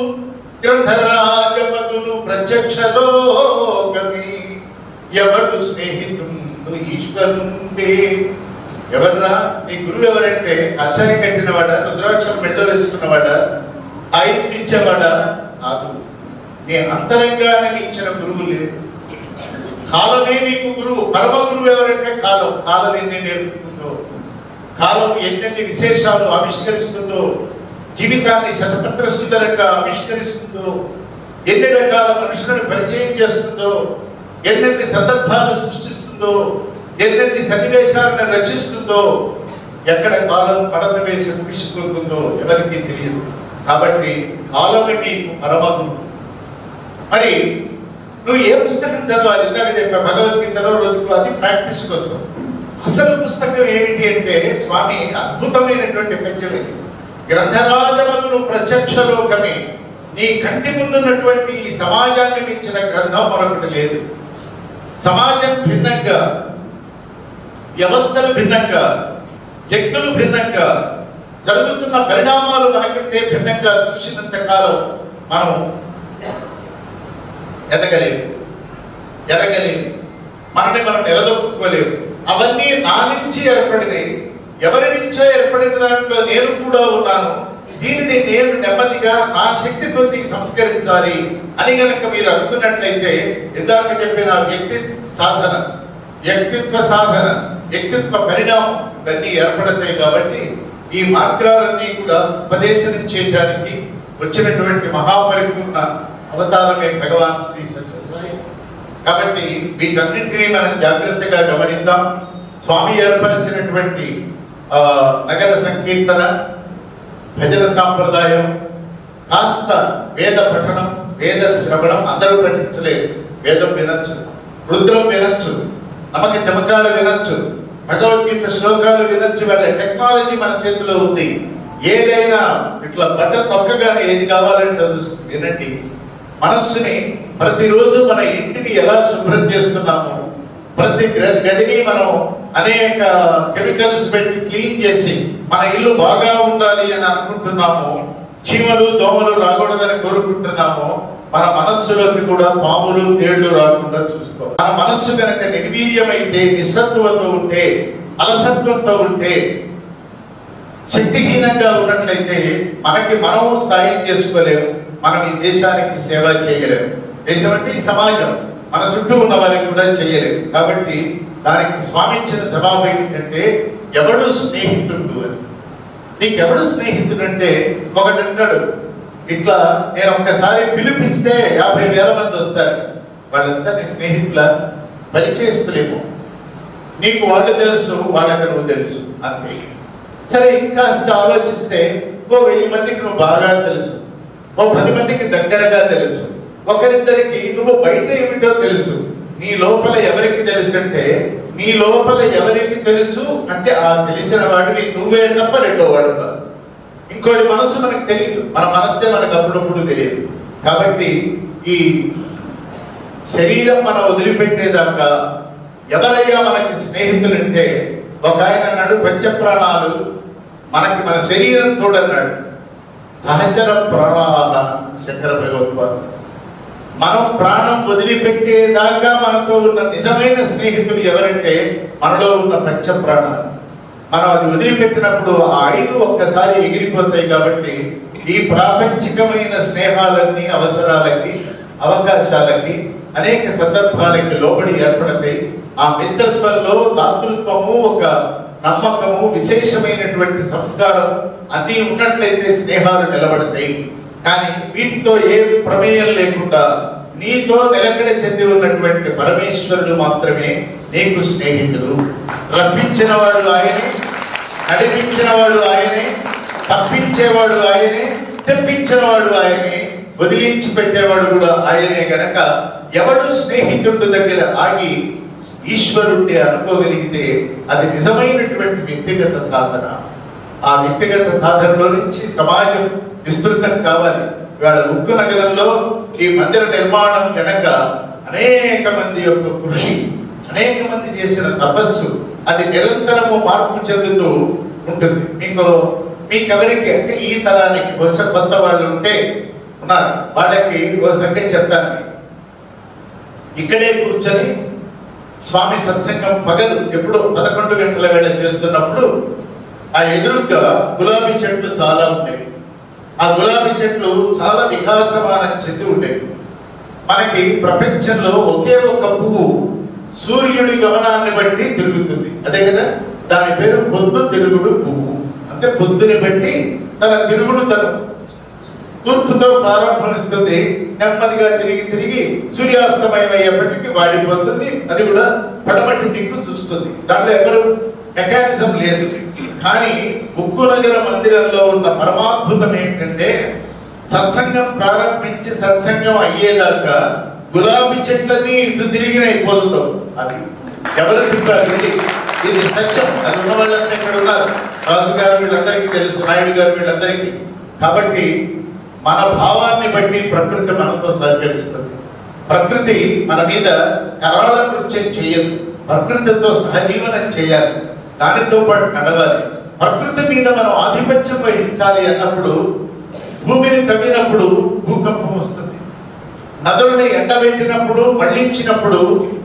గ్రంథరాజమగును ప్రత్యక్ష లోకమి ఎవడు స్నేహితుడు ఈశ్వరుండే ఎవర్రా నీ గురువు ఎవరంటే అక్షరం కట్టినవాడా రుద్రాక్షరం మెడలో వేసుకున్నవాడా ఐదు ఇచ్చేవాడా కాదు నీ అంతరంగాన్ని ఇచ్చిన గురువు లేడు కాలమే నీకు గురువు పరమ గురువు ఎవరంటే కాలం కాలం ఎన్ని నేర్పుతుందో కాలం ఎన్నెన్ని విశేషాలు ఆవిష్కరిస్తుందో జీవితాన్ని శతపత్ర సుందరంగా ఆవిష్కరిస్తుందో ఎన్ని రకాల మనుషులను పరిచయం చేస్తుందో ఎన్నెన్ని సందర్భాలు సృష్టిస్తుందో ఎన్నెన్ని సన్నివేశాలను రచిస్తుందో ఎక్కడ కాలం పడత వేసి ముగిసిపోతుందో ఎవరికీ తెలియదు కాబట్టి కాలమే నీకు పరమ గురువు మరి నువ్వు ఏ పుస్తకం చదవాలి ఇందాక చెప్పా భగవద్గీతలో రోజుకు అది ప్రాక్టీస్ కోసం అసలు పుస్తకం ఏమిటి అంటే స్వామి అద్భుతమైనటువంటి పెంచం ఇది గ్రంథరాజములు ప్రత్యక్ష లోకమే నీ కంటి ముందున్నటువంటి ఈ సమాజాన్ని మించిన గ్రంథం మరొకటి లేదు సమాజం భిన్నంగా వ్యవస్థలు భిన్నంగా వ్యక్తులు భిన్నంగా జరుగుతున్న పరిణామాలు మనకంటే భిన్నంగా చూసినంత కాలం మనం ఎదగలేము ఎదగలేము మనని మనం నిలదొక్కుకోలేము అవన్నీ నా నుంచి ఏర్పడినాయి ఎవరి నుంచో ఏర్పడిన దాంట్లో నేను కూడా ఉన్నాను దీనిని నేను నెమ్మదిగా నా శక్తి కొద్ది సంస్కరించాలి అని గనక మీరు అనుకున్నట్లయితే ఇందాక చెప్పిన వ్యక్తి సాధన వ్యక్తిత్వ సాధన వ్యక్తిత్వ పరిణామం ఇవన్నీ ఏర్పడతాయి కాబట్టి ఈ మార్గాలన్నీ కూడా ఉపదేశం చేయడానికి వచ్చినటువంటి మహాపరిపూర్ణ అవతారమే భగవాన్ శ్రీ సత్యసాయి కాబట్టి వీటన్నింటినీ మనం జాగ్రత్తగా గమనిద్దాం స్వామి ఏర్పరిచినటువంటి ఆ, నగర సంకీర్తన భజన సాంప్రదాయం కాస్త వేద పఠనం వేద శ్రవణం అందరూ పఠించలేరు వేదం వినొచ్చు రుద్రం వినొచ్చు నమ్మక చమకాలు వినొచ్చు భగవద్గీత శ్లోకాలు వినొచ్చు వాళ్ళ టెక్నాలజీ మన చేతిలో ఉంది ఏదైనా ఇట్లా బటన్ నొక్కగానే ఏది కావాలంటే అది వినండి మనస్సుని ప్రతిరోజు మన ఇంటిని ఎలా శుభ్రం చేస్తున్నాము ప్రతి గ- గదిని మనం అనేక కెమికల్స్ పెట్టి క్లీన్ చేసి మన ఇల్లు బాగా ఉండాలి అని అనుకుంటున్నాము చీమలు దోమలు రాకూడదని కోరుకుంటున్నాము మన మనస్సులోకి కూడా పాములు తేళ్లు రాకుండా చూసుకోవాలి మన మనస్సు కనుక నిర్వీర్యమైతే నిస్సత్వంతో ఉంటే అలసత్వంతో ఉంటే శక్తిహీనంగా ఉన్నట్లయితే మనకి మనం సాయం చేసుకోలేము మనం ఈ దేశానికి సేవ చేయలేము దేశం అంటే ఈ సమాజం మన చుట్టూ ఉన్న వారికి కూడా చేయలేము కాబట్టి దానికి స్వామి ఇచ్చిన జవాబు ఏంటంటే ఎవడు స్నేహితుడు అని నీకెవడు స్నేహితుడు అంటే ఒకటి అంటాడు ఇట్లా నేను ఒక్కసారి పిలిపిస్తే యాభై వేల మంది వస్తారు వాళ్ళంతా నీ స్నేహితుల పరిచయస్తులేమో నీకు వాళ్ళు తెలుసు వాళ్ళకి నువ్వు తెలుసు అంతే సరే ఇంకాస్త ఆలోచిస్తే ఓ వెయ్యి మందికి నువ్వు బాగా తెలుసు ఓ పది మందికి దగ్గరగా తెలుసు ఒకరిద్దరికి నువ్వు బయట ఏమిటో తెలుసు నీ లోపల ఎవరికి తెలుసు అంటే నీ లోపల ఎవరికి తెలుసు అంటే ఆ తెలిసిన వాడివి నువ్వే తప్ప రెండో వాడు కాదు ఇంకోటి మనసు మనకు తెలియదు మన మనస్సే మనకు అప్పుడప్పుడు తెలియదు కాబట్టి ఈ శరీరం మనం వదిలిపెట్టేదాకా ఎవరయ్యా మనకి స్నేహితులంటే ఒక ఆయన అన్నాడు పంచప్రాణాలు మనకి మన శరీరం చూడన్నాడు సహచర ప్రాణాల శంకర భగవత్పాదు మనం ప్రాణం వదిలిపెట్టేదాకా మనతో ఉన్న నిజమైన స్నేహితుడు ఎవరంటే మనలో ఉన్న పంచ ప్రాణాలు మనం అది వదిలిపెట్టినప్పుడు ఆ ఐదు ఒక్కసారి ఎగిరిపోతాయి కాబట్టి ఈ ప్రాపంచికమైన స్నేహాలన్నీ అవసరాలకి అవకాశాలకి అనేక సందర్భాలకి లోబడి ఏర్పడతాయి ఆ మిత్రత్వంలో దాతృత్వము ఒక నమ్మకము విశేషమైనటువంటి సంస్కారం అన్ని ఉన్నట్లయితే స్నేహాలు నిలబడతాయి కానీ వీటితో ఏ ప్రమేయం లేకుండా నీతో నిలకడ చెంది ఉన్నటువంటి పరమేశ్వరుడు మాత్రమే నీకు స్నేహితుడు రప్పించిన వాడు ఆయనే నడిపించిన వాడు ఆయనే తప్పించేవాడు ఆయనే తెప్పించిన వాడు ఆయనే వదిలించి పెట్టేవాడు కూడా ఆయనే గనక ఎవడు స్నేహితుడి దగ్గర ఆగి ఈశ్వరుణ్ణి అనుకోగలిగితే అది నిజమైనటువంటి వ్యక్తిగత సాధన ఆ వ్యక్తిగత సాధనలో నుంచి సమాజం విస్తృతం కావాలి ఇవాళ ఉక్కు నగరంలో ఈ మందిర నిర్మాణం వెనక అనేక మంది యొక్క కృషి అనేక మంది చేసిన తపస్సు అది నిరంతరము మార్పు చెందుతూ ఉంటుంది మీకు మీకెవరికి అంటే ఈ తరానికి కొంచెం కొత్త వాళ్ళు ఉంటే ఉన్నారు వాళ్ళకి ఒక సంగతి చెప్తాను మీకు. ఇక్కడే కూర్చొని స్వామి సత్సంగం పగలు ఎప్పుడో పదకొండు గంటల వేళ చేస్తున్నప్పుడు ఆ ఎదురుగా గులాబీ చెట్లు చాలా ఉండేవి ఆ గులాబీ చెట్లు చాలా వికాసమానం చెంది ఉండేవి మనకి ప్రపంచంలో ఒకే ఒక పువ్వు సూర్యుడి గమనాన్ని బట్టి తిరుగుతుంది అదే కదా దాని పేరు పొద్దు తిరుగుడు పువ్వు అంటే పొద్దుని బట్టి తన తిరుగుడు తను తూర్పుతో ప్రారంభమిస్తుంది నెమ్మదిగా తిరిగి తిరిగి సూర్యాస్తమయం అయ్యేప్పటికీ వాడిపోతుంది అది కూడా పడమటి దిక్కు చూస్తుంది దాంట్లో ఎవరు మెకానిజం లేదు కానీ ఉక్కు నగర మందిరంలో ఉన్న పరమాద్భుతం ఏంటంటే సత్సంగం ప్రారంభించి సత్సంగం అయ్యేదాకా గులాబీ చెట్లన్నీ ఇటు తిరిగిన అయిపోతుందో అది ఎవరు తింటారు ఇది ఇది సత్యం అది ఉన్న వాళ్ళంతా ఇక్కడ ఉన్నారు రాజు గారు వీళ్ళందరికీ తెలుసు నాయుడు గారు వీళ్ళందరికీ కాబట్టి మన భావాన్ని బట్టి ప్రకృతి మనతో సహకరిస్తుంది ప్రకృతి మన మీద కరాళ నృత్యం చేయదు ప్రకృతితో సహజీవనం చేయాలి దానితో పాటు నడవాలి ప్రకృతి మీద మనం ఆధిపత్యం వహించాలి అన్నప్పుడు భూమిని తవ్వినప్పుడు భూకంపం వస్తుంది నదుల్ని ఎండబెట్టినప్పుడు మళ్లించినప్పుడు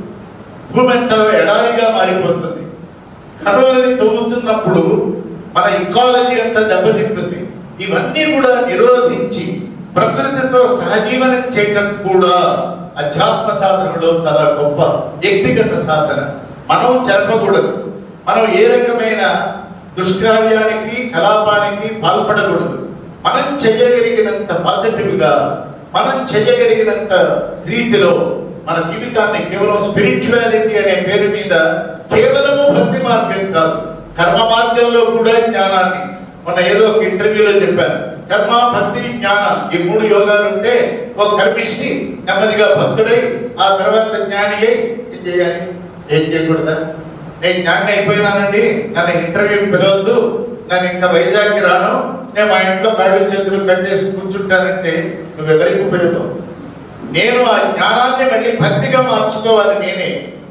భూమి అంతా ఎడారిగా మారిపోతుంది కనులని తవ్వుతున్నప్పుడు మన ఇకాలజీ అంతా దెబ్బతింటుంది ఇవన్నీ కూడా నిరోధించి ప్రకృతితో సహజీవనం చేయటం కూడా అధ్యాత్మ సాధనలో చాలా గొప్ప వ్యక్తిగత సాధన మనం జరపకూడదు మనం ఏ రకమైన దుష్కార్యానికి కలాపానికి పాల్పడకూడదు మనం చేయగలిగినంత పాజిటివ్ గా మనం చేయగలిగినంత రీతిలో మన జీవితాన్ని కేవలం స్పిరిచువాలిటీ అనే పేరు మీద కేవలము భక్తి మార్గం కాదు కర్మ మార్గంలో కూడా జ్ఞానాన్ని మొన్న ఏదో ఒక ఇంటర్వ్యూలో చెప్పాను కర్మ భక్తి జ్ఞానం ఈ మూడు యోగాలు ఉంటే ఒక కర్మిష్టి నెమ్మదిగా భక్తుడై ఆ తర్వాత జ్ఞాని అయి ఏం చేయాలి ఏం చేయకూడదా నేను జ్ఞాని అయిపోయినానండి నన్ను ఇంటర్వ్యూకి పిలవద్దు నన్ను ఇంకా వైజాగ్కి రాను నేను మా ఇంట్లో కాళ్ళు చేతులు కట్టేసి కూర్చుంటానంటే నువ్వు ఎవరికి ఉపయోగం నేను ఆ జ్ఞానాన్ని మళ్ళీ భక్తిగా మార్చుకోవాలి నేనే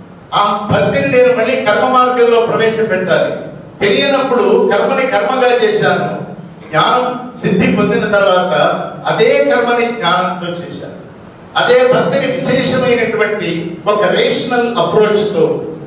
ఆ భక్తిని నేను మళ్ళీ కర్మ మార్గంలో ప్రవేశపెట్టాలి తెలియనప్పుడు కర్మని కర్మగా చేశాను జ్ఞానం సిద్ధి పొందిన తర్వాత అదే కర్మని జ్ఞానంతో చేశాను అదే భక్తిని విశేషమైనటువంటి ఒక రేషనల్ అప్రోచ్ తో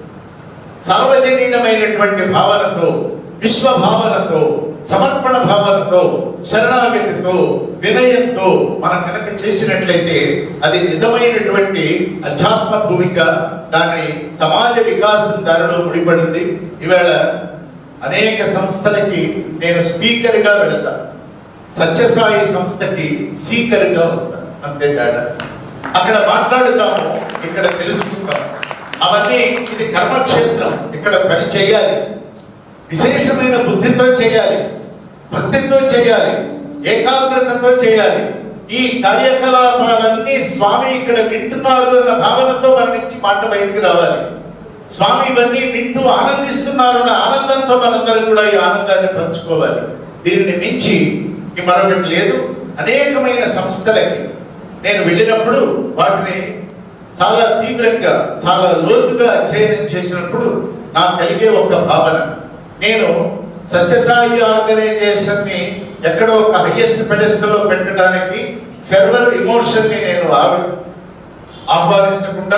సార్వజనీనమైనటువంటి భావనతో విశ్వ భావనతో సమర్పణ భావనతో శరణాగతితో వినయంతో మనం కనుక చేసినట్లయితే అది నిజమైనటువంటి అధ్యాత్మ భూమిక దాని సమాజ వికాసం దానిలో ముడిపడింది ఈవేళ అనేక సంస్థలకి నేను స్పీకర్ గా వెళతా సత్యసాయి సంస్థకి స్పీకర్ గా వస్తాను అంతే తేడా అక్కడ మాట్లాడుతాము ఇక్కడ తెలుసుకుంటాము అవన్నీ ఇది కర్మక్షేత్రం ఇక్కడ పని చేయాలి విశేషమైన బుద్ధితో చేయాలి భక్తితో చేయాలి ఏకాగ్రతతో చేయాలి ఈ కార్యకలాపాలన్నీ స్వామి ఇక్కడ వింటున్నారు అన్న భావనతో మన నుంచి మాట బయటికి రావాలి స్వామి ఇవన్నీ వింటూ ఆనందిస్తున్నారు అన్న ఆనందంతో మనందరం కూడా ఈ ఆనందాన్ని పంచుకోవాలి దీనిని మించి ఇంక మరొకటి లేదు అనేకమైన సంస్థలకి నేను వెళ్ళినప్పుడు వాటిని చాలా తీవ్రంగా చాలా లోతుగా అధ్యయనం చేసినప్పుడు నాకు కలిగే ఒక భావన నేను సత్యసాయి ఆర్గనైజేషన్ ని ఎక్కడో ఒక హైయెస్ట్ పెడెస్టల్ లో పెట్టడానికి ఫెర్వర్ ఇమోషన్ ని నేను ఆవి- ఆహ్వానించకుండా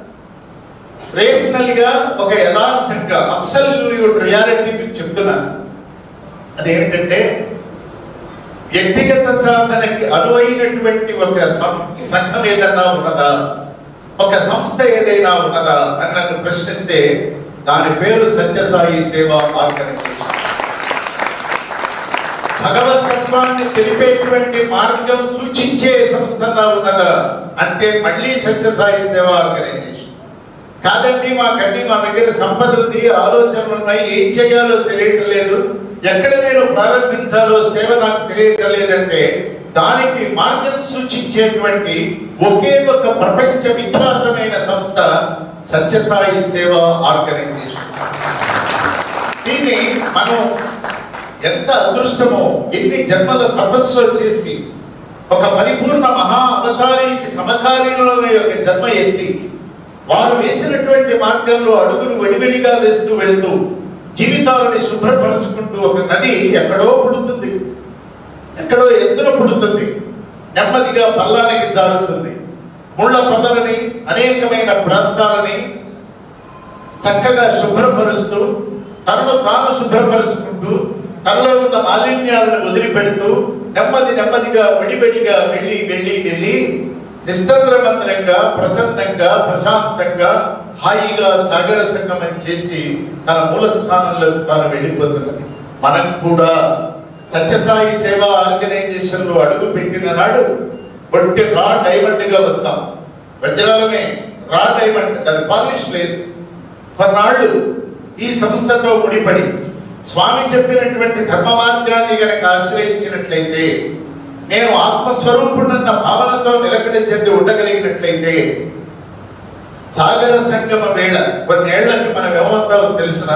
రేషనల్ గా ఒక యథార్థంగా అబ్సల్యూట్ రియాలిటీ మీకు చెప్తున్నాను అదేంటంటే వ్యక్తిగత సాధనకి అనువైనటువంటి ఒక సం- సంఘం ఏదన్నా ఉన్నదా ఒక సంస్థ ఏదైనా ఉన్నదా అని నన్ను ప్రశ్నిస్తే దాని పేరు సత్యసాయి సేవా ఆర్గనైజేషన్ భగవతత్వాన్ని తెలిపేటువంటి మార్గం సూచించే సంస్థగా ఉన్నదా అంటే మళ్ళీ సత్యసాయి సేవా ఆర్గనైజేషన్ కాదండి మాకండి మా దగ్గర సంపద ఉంది ఆలోచనలు ఉన్నాయి ఏం చేయాలో తెలియటం లేదు ఎక్కడ నేను ప్రారంభించాలో సేవ నాకు తెలియటం లేదంటే దానికి మార్గం సూచించేటువంటి ఒకే ఒక ప్రపంచ విఖ్యాతమైన సంస్థ సత్యసాయి సేవా ఆర్గనైజేషన్ దీన్ని మనం ఎంత అదృష్టమో ఎన్ని జన్మల తపస్సు చేసి ఒక పరిపూర్ణ మహా అవతారికి సమకాలీనులైన యొక్క జన్మ ఎత్తి వారు వేసినటువంటి మార్గంలో అడుగులు వెడివెడిగా వేస్తూ వెళ్తూ జీవితాలని శుభ్రపరుచుకుంటూ ఒక నది ఎక్కడో పుడుతుంది ఎక్కడో ఎత్తున పుడుతుంది నెమ్మదిగా పల్లానికి జారుతుంది ముళ్ళ పొదలని అనేకమైన ప్రాంతాలని చక్కగా శుభ్రపరుస్తూ తనను తాను శుభ్రపరుచుకుంటూ తనలో ఉన్న మాలిన్యాలను వదిలిపెడుతూ నెమ్మది నెమ్మదిగా విడివడిగా వెళ్ళి వెళ్ళి వెళ్ళి నిస్తంద్రమంతరంగా ప్రసన్నంగా ప్రశాంతంగా హాయిగా సాగర సంగమం చేసి తన మూల స్థానంలో తాను వెళ్ళిపోతున్నది మనం కూడా సత్యసాయి సేవా ఆర్గనైజేషన్ లో అడుగు పెట్టిన నాడు ఒట్టి రా డైమండ్ గా వస్తాం వజ్రాలనే రా డైమండ్ దాని పాలిష్ లేదు కొన్నాళ్ళు ఈ సంస్థతో ముడిపడి స్వామి చెప్పినటువంటి ధర్మ మార్గాన్ని గనక ఆశ్రయించినట్లయితే నేను ఆత్మస్వరూపుడన్న భావనతో నిలకడ చెంది ఉండగలిగినట్లయితే సాగర సంగమ వేళ కొన్నేళ్లకి మనం ఏమవుతామో తెలుసునా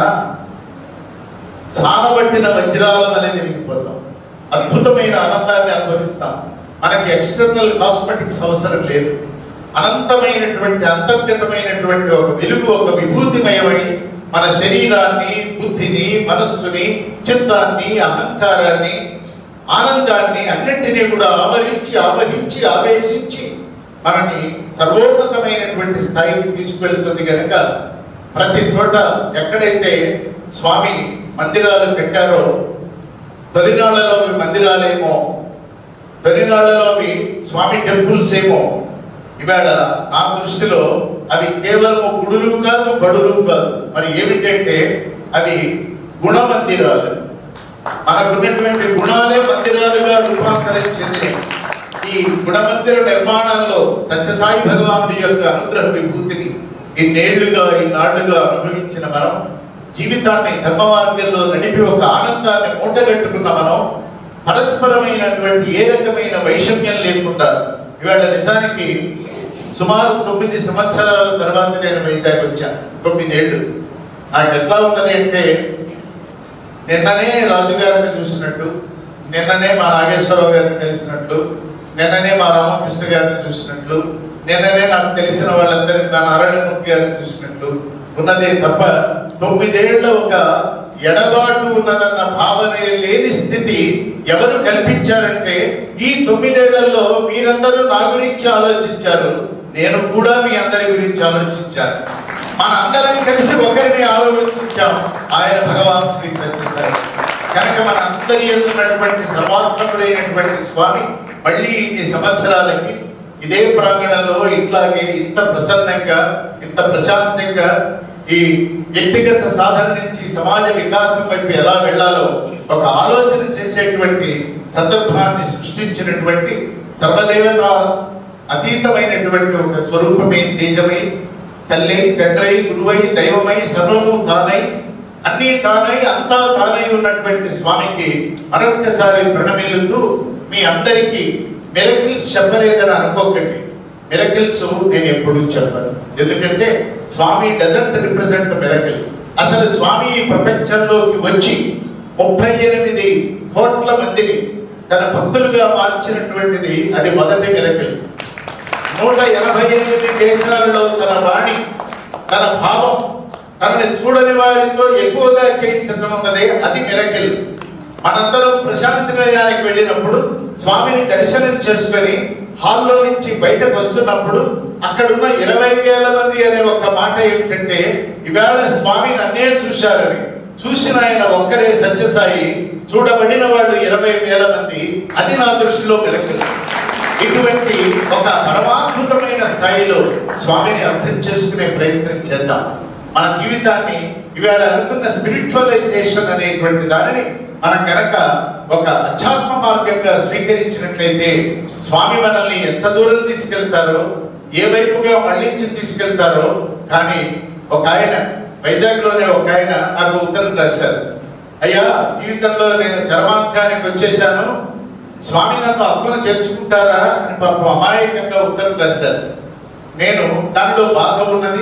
సానబట్టిన వజ్రాల వలె వెలిగిపోతాం అద్భుతమైన ఆనందాన్ని అనుభవిస్తాం మనకి ఎక్స్టర్నల్ కాస్మెటిక్స్ అవసరం లేదు అనంతమైనటువంటి అంతర్గతమైనటువంటి ఒక వెలుగు ఒక విభూతిమయమై మన శరీరాన్ని బుద్ధిని మనస్సుని చిత్తాన్ని అహంకారాన్ని ఆనందాన్ని అన్నింటినీ కూడా ఆవరించి ఆవహించి ఆవేశించి మనని సర్వోన్నతమైనటువంటి స్థాయికి తీసుకెళ్తుంది కనుక ప్రతి చోట ఎక్కడైతే స్వామి మందిరాలు పెట్టారో తొలినాళ్లలోవి మందిరాలేమో తొలినాళ్లలోవి స్వామి టెంపుల్స్ ఏమో ఇవాళ నా దృష్టిలో అవి కేవలం గుడులు కాదు బడులు కాదు మరి ఏమిటంటే అవి గుణ మందిరాలు మనకున్నటువంటి గుణాలే మందిరాలుగా రూపాంతరించింది ఈ గుణమందిర నిర్మాణంలో సత్యసాయి భగవానుడి యొక్క అనుగ్రహ విభూతిని ఇన్నేళ్లుగా ఇన్నాళ్లుగా అనుభవించిన మనం జీవితాన్ని ధర్మ మార్గంలో నడిపి ఒక ఆనందాన్ని మూటగట్టుకున్న మనం పరస్పరమైనటువంటి ఏ రకమైన వైషమ్యం లేకుండా ఇవాళ నిజానికి సుమారు తొమ్మిది సంవత్సరాల తర్వాత నేను వైజాగ్ వచ్చాను తొమ్మిదేళ్లు నాకు ఎట్లా ఉన్నది అంటే నిన్ననే రాజుగారిని చూసినట్టు నిన్ననే మా నాగేశ్వరరావు గారిని కలిసినట్లు నిన్ననే మా రామకృష్ణ గారిని చూసినట్లు నిన్ననే నాకు తెలిసిన వాళ్ళందరినీ నా నారాయణమూర్తి గారిని చూసినట్లు ఉన్నదే తప్ప తొమ్మిదేళ్ల ఒక ఎడబాటు ఉన్నదన్న భావనే లేని స్థితి ఎవరు కల్పించారంటే ఈ తొమ్మిదేళ్లలో మీరందరూ నా గురించి ఆలోచించారు నేను కూడా మీ అందరి గురించి ఆలోచించాను మనందరం కలిసి ఒకరిని ఆలోచించాం ఆయన భగవాన్ శ్రీ సత్యసాయి కనుక మన అందరి ఉన్నటువంటి సర్వాత్మకుడైనటువంటి స్వామి మళ్ళీ ఇన్ని సంవత్సరాలకి ఇదే ప్రాంగణంలో ఇట్లాగే ఇంత ప్రసన్నంగా ఇంత ప్రశాంతంగా ఈ వ్యక్తిగత సాధన నుంచి సమాజ వికాసం వైపు ఎలా వెళ్ళాలో ఒక ఆలోచన చేసేటువంటి సందర్భాన్ని సృష్టించినటువంటి సర్వదేవత అతీతమైనటువంటి ఒక స్వరూపమే తేజమై తల్లి తండ్రై గురువై దైవమై సర్వము తానై అన్ని తానై అంతా తానై ఉన్నటువంటి స్వామికి మరొకసారి ప్రణమిల్లుతూ మీ అందరికీ మెరకిల్స్ చెప్పలేదని అనుకోకండి మెరకిల్స్ నేను ఎప్పుడు చెప్పను ఎందుకంటే స్వామి డజంట్ రిప్రజెంట్ మెరకిల్ అసలు స్వామి ఈ ప్రపంచంలోకి వచ్చి ముప్పై ఎనిమిది కోట్ల మందిని తన భక్తులుగా మార్చినటువంటిది అది మొదటి మెరకిల్ నూట ఎనభై ఎనిమిది దేశాలలో తన వాణి తన భావం తనని చూడని వారితో ఎక్కువగా చేయించడం ఉన్నదే అది మిరకిల్ మనందరం ప్రశాంతి నిలయానికి వెళ్ళినప్పుడు స్వామిని దర్శనం చేసుకొని హాల్లో నుంచి బయటకు వస్తున్నప్పుడు అక్కడున్న ఇరవై వేల మంది అనే ఒక మాట ఏమిటంటే ఇవాళ స్వామి నన్నే చూశారని చూసిన ఆయన ఒక్కరే సత్యసాయి చూడబడిన వాళ్ళు ఇరవై వేల మంది అది నా దృష్టిలో మిరకిల్ ఇటువంటి ఒక పరమాద్భుతమైన స్థాయిలో స్వామిని అర్థం చేసుకునే ప్రయత్నం చేద్దాం మన జీవితాన్ని ఇవాళ అనుకున్న స్పిరిచువలైజేషన్ అనేటువంటి దానిని మనం కనుక ఒక అధ్యాత్మ మార్గంగా స్వీకరించినట్లయితే స్వామి మనల్ని ఎంత దూరం తీసుకెళ్తారో ఏ వైపుగా మళ్ళించి తీసుకెళ్తారో కానీ ఒక ఆయన వైజాగ్ లోనే ఒక ఆయన నాకు ఉత్తరం రాశారు అయ్యా జీవితంలో నేను చరమాంకానికి వచ్చేసాను స్వామి నన్ను హక్కున చేర్చుకుంటారా అని పాపం అమాయకంగా ఉత్తరం రాశారు నేను దానిలో బాధ ఉన్నది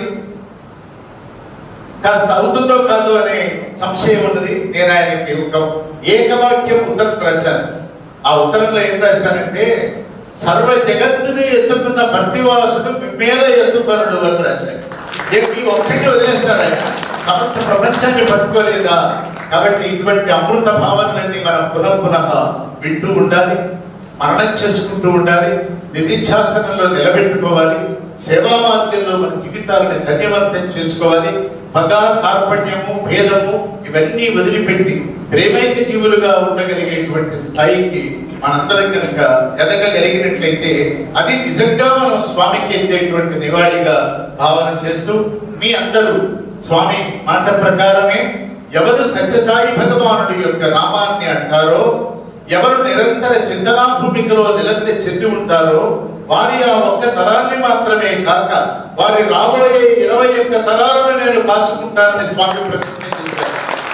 కాస్త అవుతుందో కాదు అనే సంశయం ఉన్నది నేను ఆయనకి ఒక ఏకవాక్యం ఉత్తరం రాశాను ఆ ఉత్తరంలో ఏం రాశానంటే సర్వ జగత్తుని ఎత్తుకున్న భక్తివాసుడు మేల ఎత్తుకొనడు అని రాశాడు ఏ- ఈ ఒక్కటి వదిలేస్తారు ఆయన సమస్త ప్రపంచాన్ని పట్టుకోలేదా కాబట్టి ఇటువంటి అమృత భావనలన్నీ మనం పునః పునః వింటూ ఉండాలి మరణం చేసుకుంటూ ఉండాలి నిధిధ్యాసనంలో నిలబెట్టుకోవాలి సేవా మార్గంలో మన జీవితాలను ధన్యవంతం చేసుకోవాలి పగ కార్పణ్యము భేదము ఇవన్నీ వదిలిపెట్టి ప్రేమైక జీవులుగా ఉండగలిగేటువంటి స్థాయికి మనందరం కనుక ఎదగగలిగినట్లయితే అది నిజంగా మనం స్వామికి ఎత్తేటువంటి నివాళిగా భావన చేస్తూ మీ అందరూ స్వామి మాట ప్రకారమే ఎవరు సత్యసాయి భగవానుడి యొక్క నామాన్ని అంటారో ఎవరు నిరంతర చింతనా భూమికలో నిలబడి చెంది ఉంటారో వారి ఆ ఒక్క తరాన్ని మాత్రమే కాక వారి రాబోయే ఇరవై ఒక్క తరాలను నేను కాచుకుంటానని స్వామి ప్రతిజ్ఞ చేశారు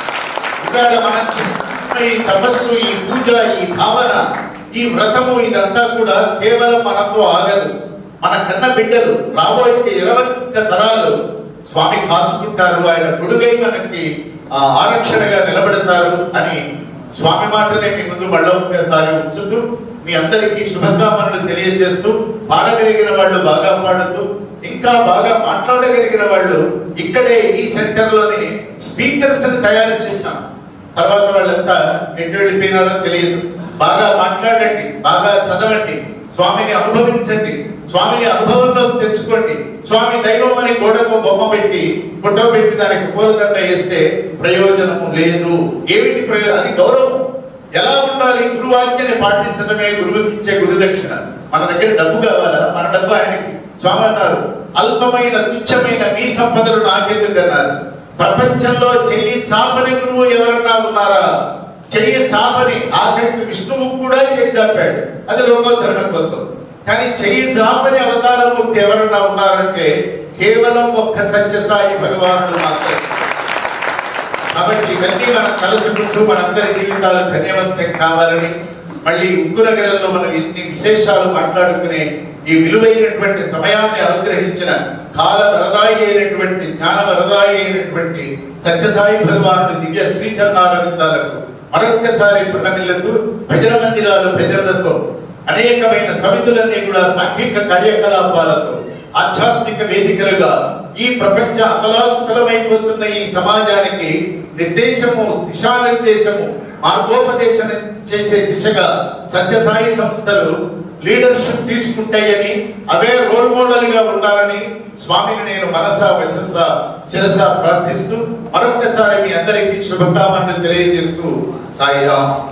ఇవాళ మనం చేస్తున్న ఈ తపస్సు ఈ పూజ ఈ భావన ఈ వ్రతము ఇదంతా కూడా కేవలం మనతో ఆగదు మన కన్న బిడ్డలు రాబోయే ఇరవై ఒక్క తరాలు స్వామి కాచుకుంటారు ఆయన గుడుగై మనకి ఆ, ఆరక్షణగా నిలబడతారు అని స్వామి మాటనే మీ ముందు మళ్ళీ ఒక్కసారి ఉంచుతూ మీ అందరికీ శుభకామనలు తెలియజేస్తూ పాడగలిగిన వాళ్ళు బాగా పాడుతూ ఇంకా బాగా మాట్లాడగలిగిన వాళ్ళు ఇక్కడే ఈ సెంటర్ లోని స్పీకర్స్ ని తయారు చేశాం తర్వాత వాళ్ళంతా ఎటు వెళ్ళిపోయినారో తెలియదు బాగా మాట్లాడండి బాగా చదవండి స్వామిని అనుభవించండి స్వామిని అనుభవంలో తెచ్చుకోండి స్వామి దైవం అని గోడకు బొమ్మ పెట్టి ఫోటో పెట్టి దానికి పూలదండ వేస్తే ప్రయోజనము లేదు ఏమిటి ప్రయోజనం అది గౌరవం ఎలా ఉండాలి గురువాక్యని పాటించడమే గురువుకి ఇచ్చే గురుదక్షిణ మన దగ్గర డబ్బు కావాలా మన డబ్బు ఆయనకి స్వామి అన్నారు అల్పమైన తుచ్చమైన మీ సంపదలు నాకెందుకు అన్నారు ప్రపంచంలో చెయ్యి చాపని గురువు ఎవరన్నా ఉన్నారా చెయ్యి చాపని ఆఖరికి విష్ణువు కూడా చెయ్యి చాపాడు అది లోకోద్ధరణ కోసం కానీ చెయ్యి చాపని అవతారమూర్తి ఎవరన్నా ఉన్నారంటే కేవలం ఒక్క సత్యసాయి భగవానుడు మాత్రమే కాబట్టి ఇవన్నీ మనం తలుచుకుంటూ మనందరి జీవితాలు ధన్యవంతం కావాలని మళ్ళీ ఉక్కు నగరంలో మనం ఇన్ని విశేషాలు మాట్లాడుకునే ఈ విలువైనటువంటి సమయాన్ని అనుగ్రహించిన కాల వరదాయి అయినటువంటి జ్ఞాన వరదాయి అయినటువంటి సత్యసాయి భగవానుడి దివ్య శ్రీచరణారవిందాలకు మరొక్కసారి ప్రణమిల్లకు భజన మందిరాలు భజనలతో అనేకమైన సమితులన్నీ కూడా సాంఘిక కార్యకలాపాలతో ఆధ్యాత్మిక వేదికలుగా ఈ ప్రపంచ అతలాకుతలమైపోతున్న ఈ సమాజానికి నిర్దేశము దిశానిర్దేశము మార్గోపదేశం చేసే దిశగా సత్యసాయి సంస్థలు లీడర్షిప్ తీసుకుంటాయని అవే రోల్ మోడల్ గా ఉండాలని స్వామిని నేను మనస వచస శిరస ప్రార్థిస్తూ మరొకసారి మీ అందరికీ శుభకామనలు తెలియజేస్తూ సాయిరామ్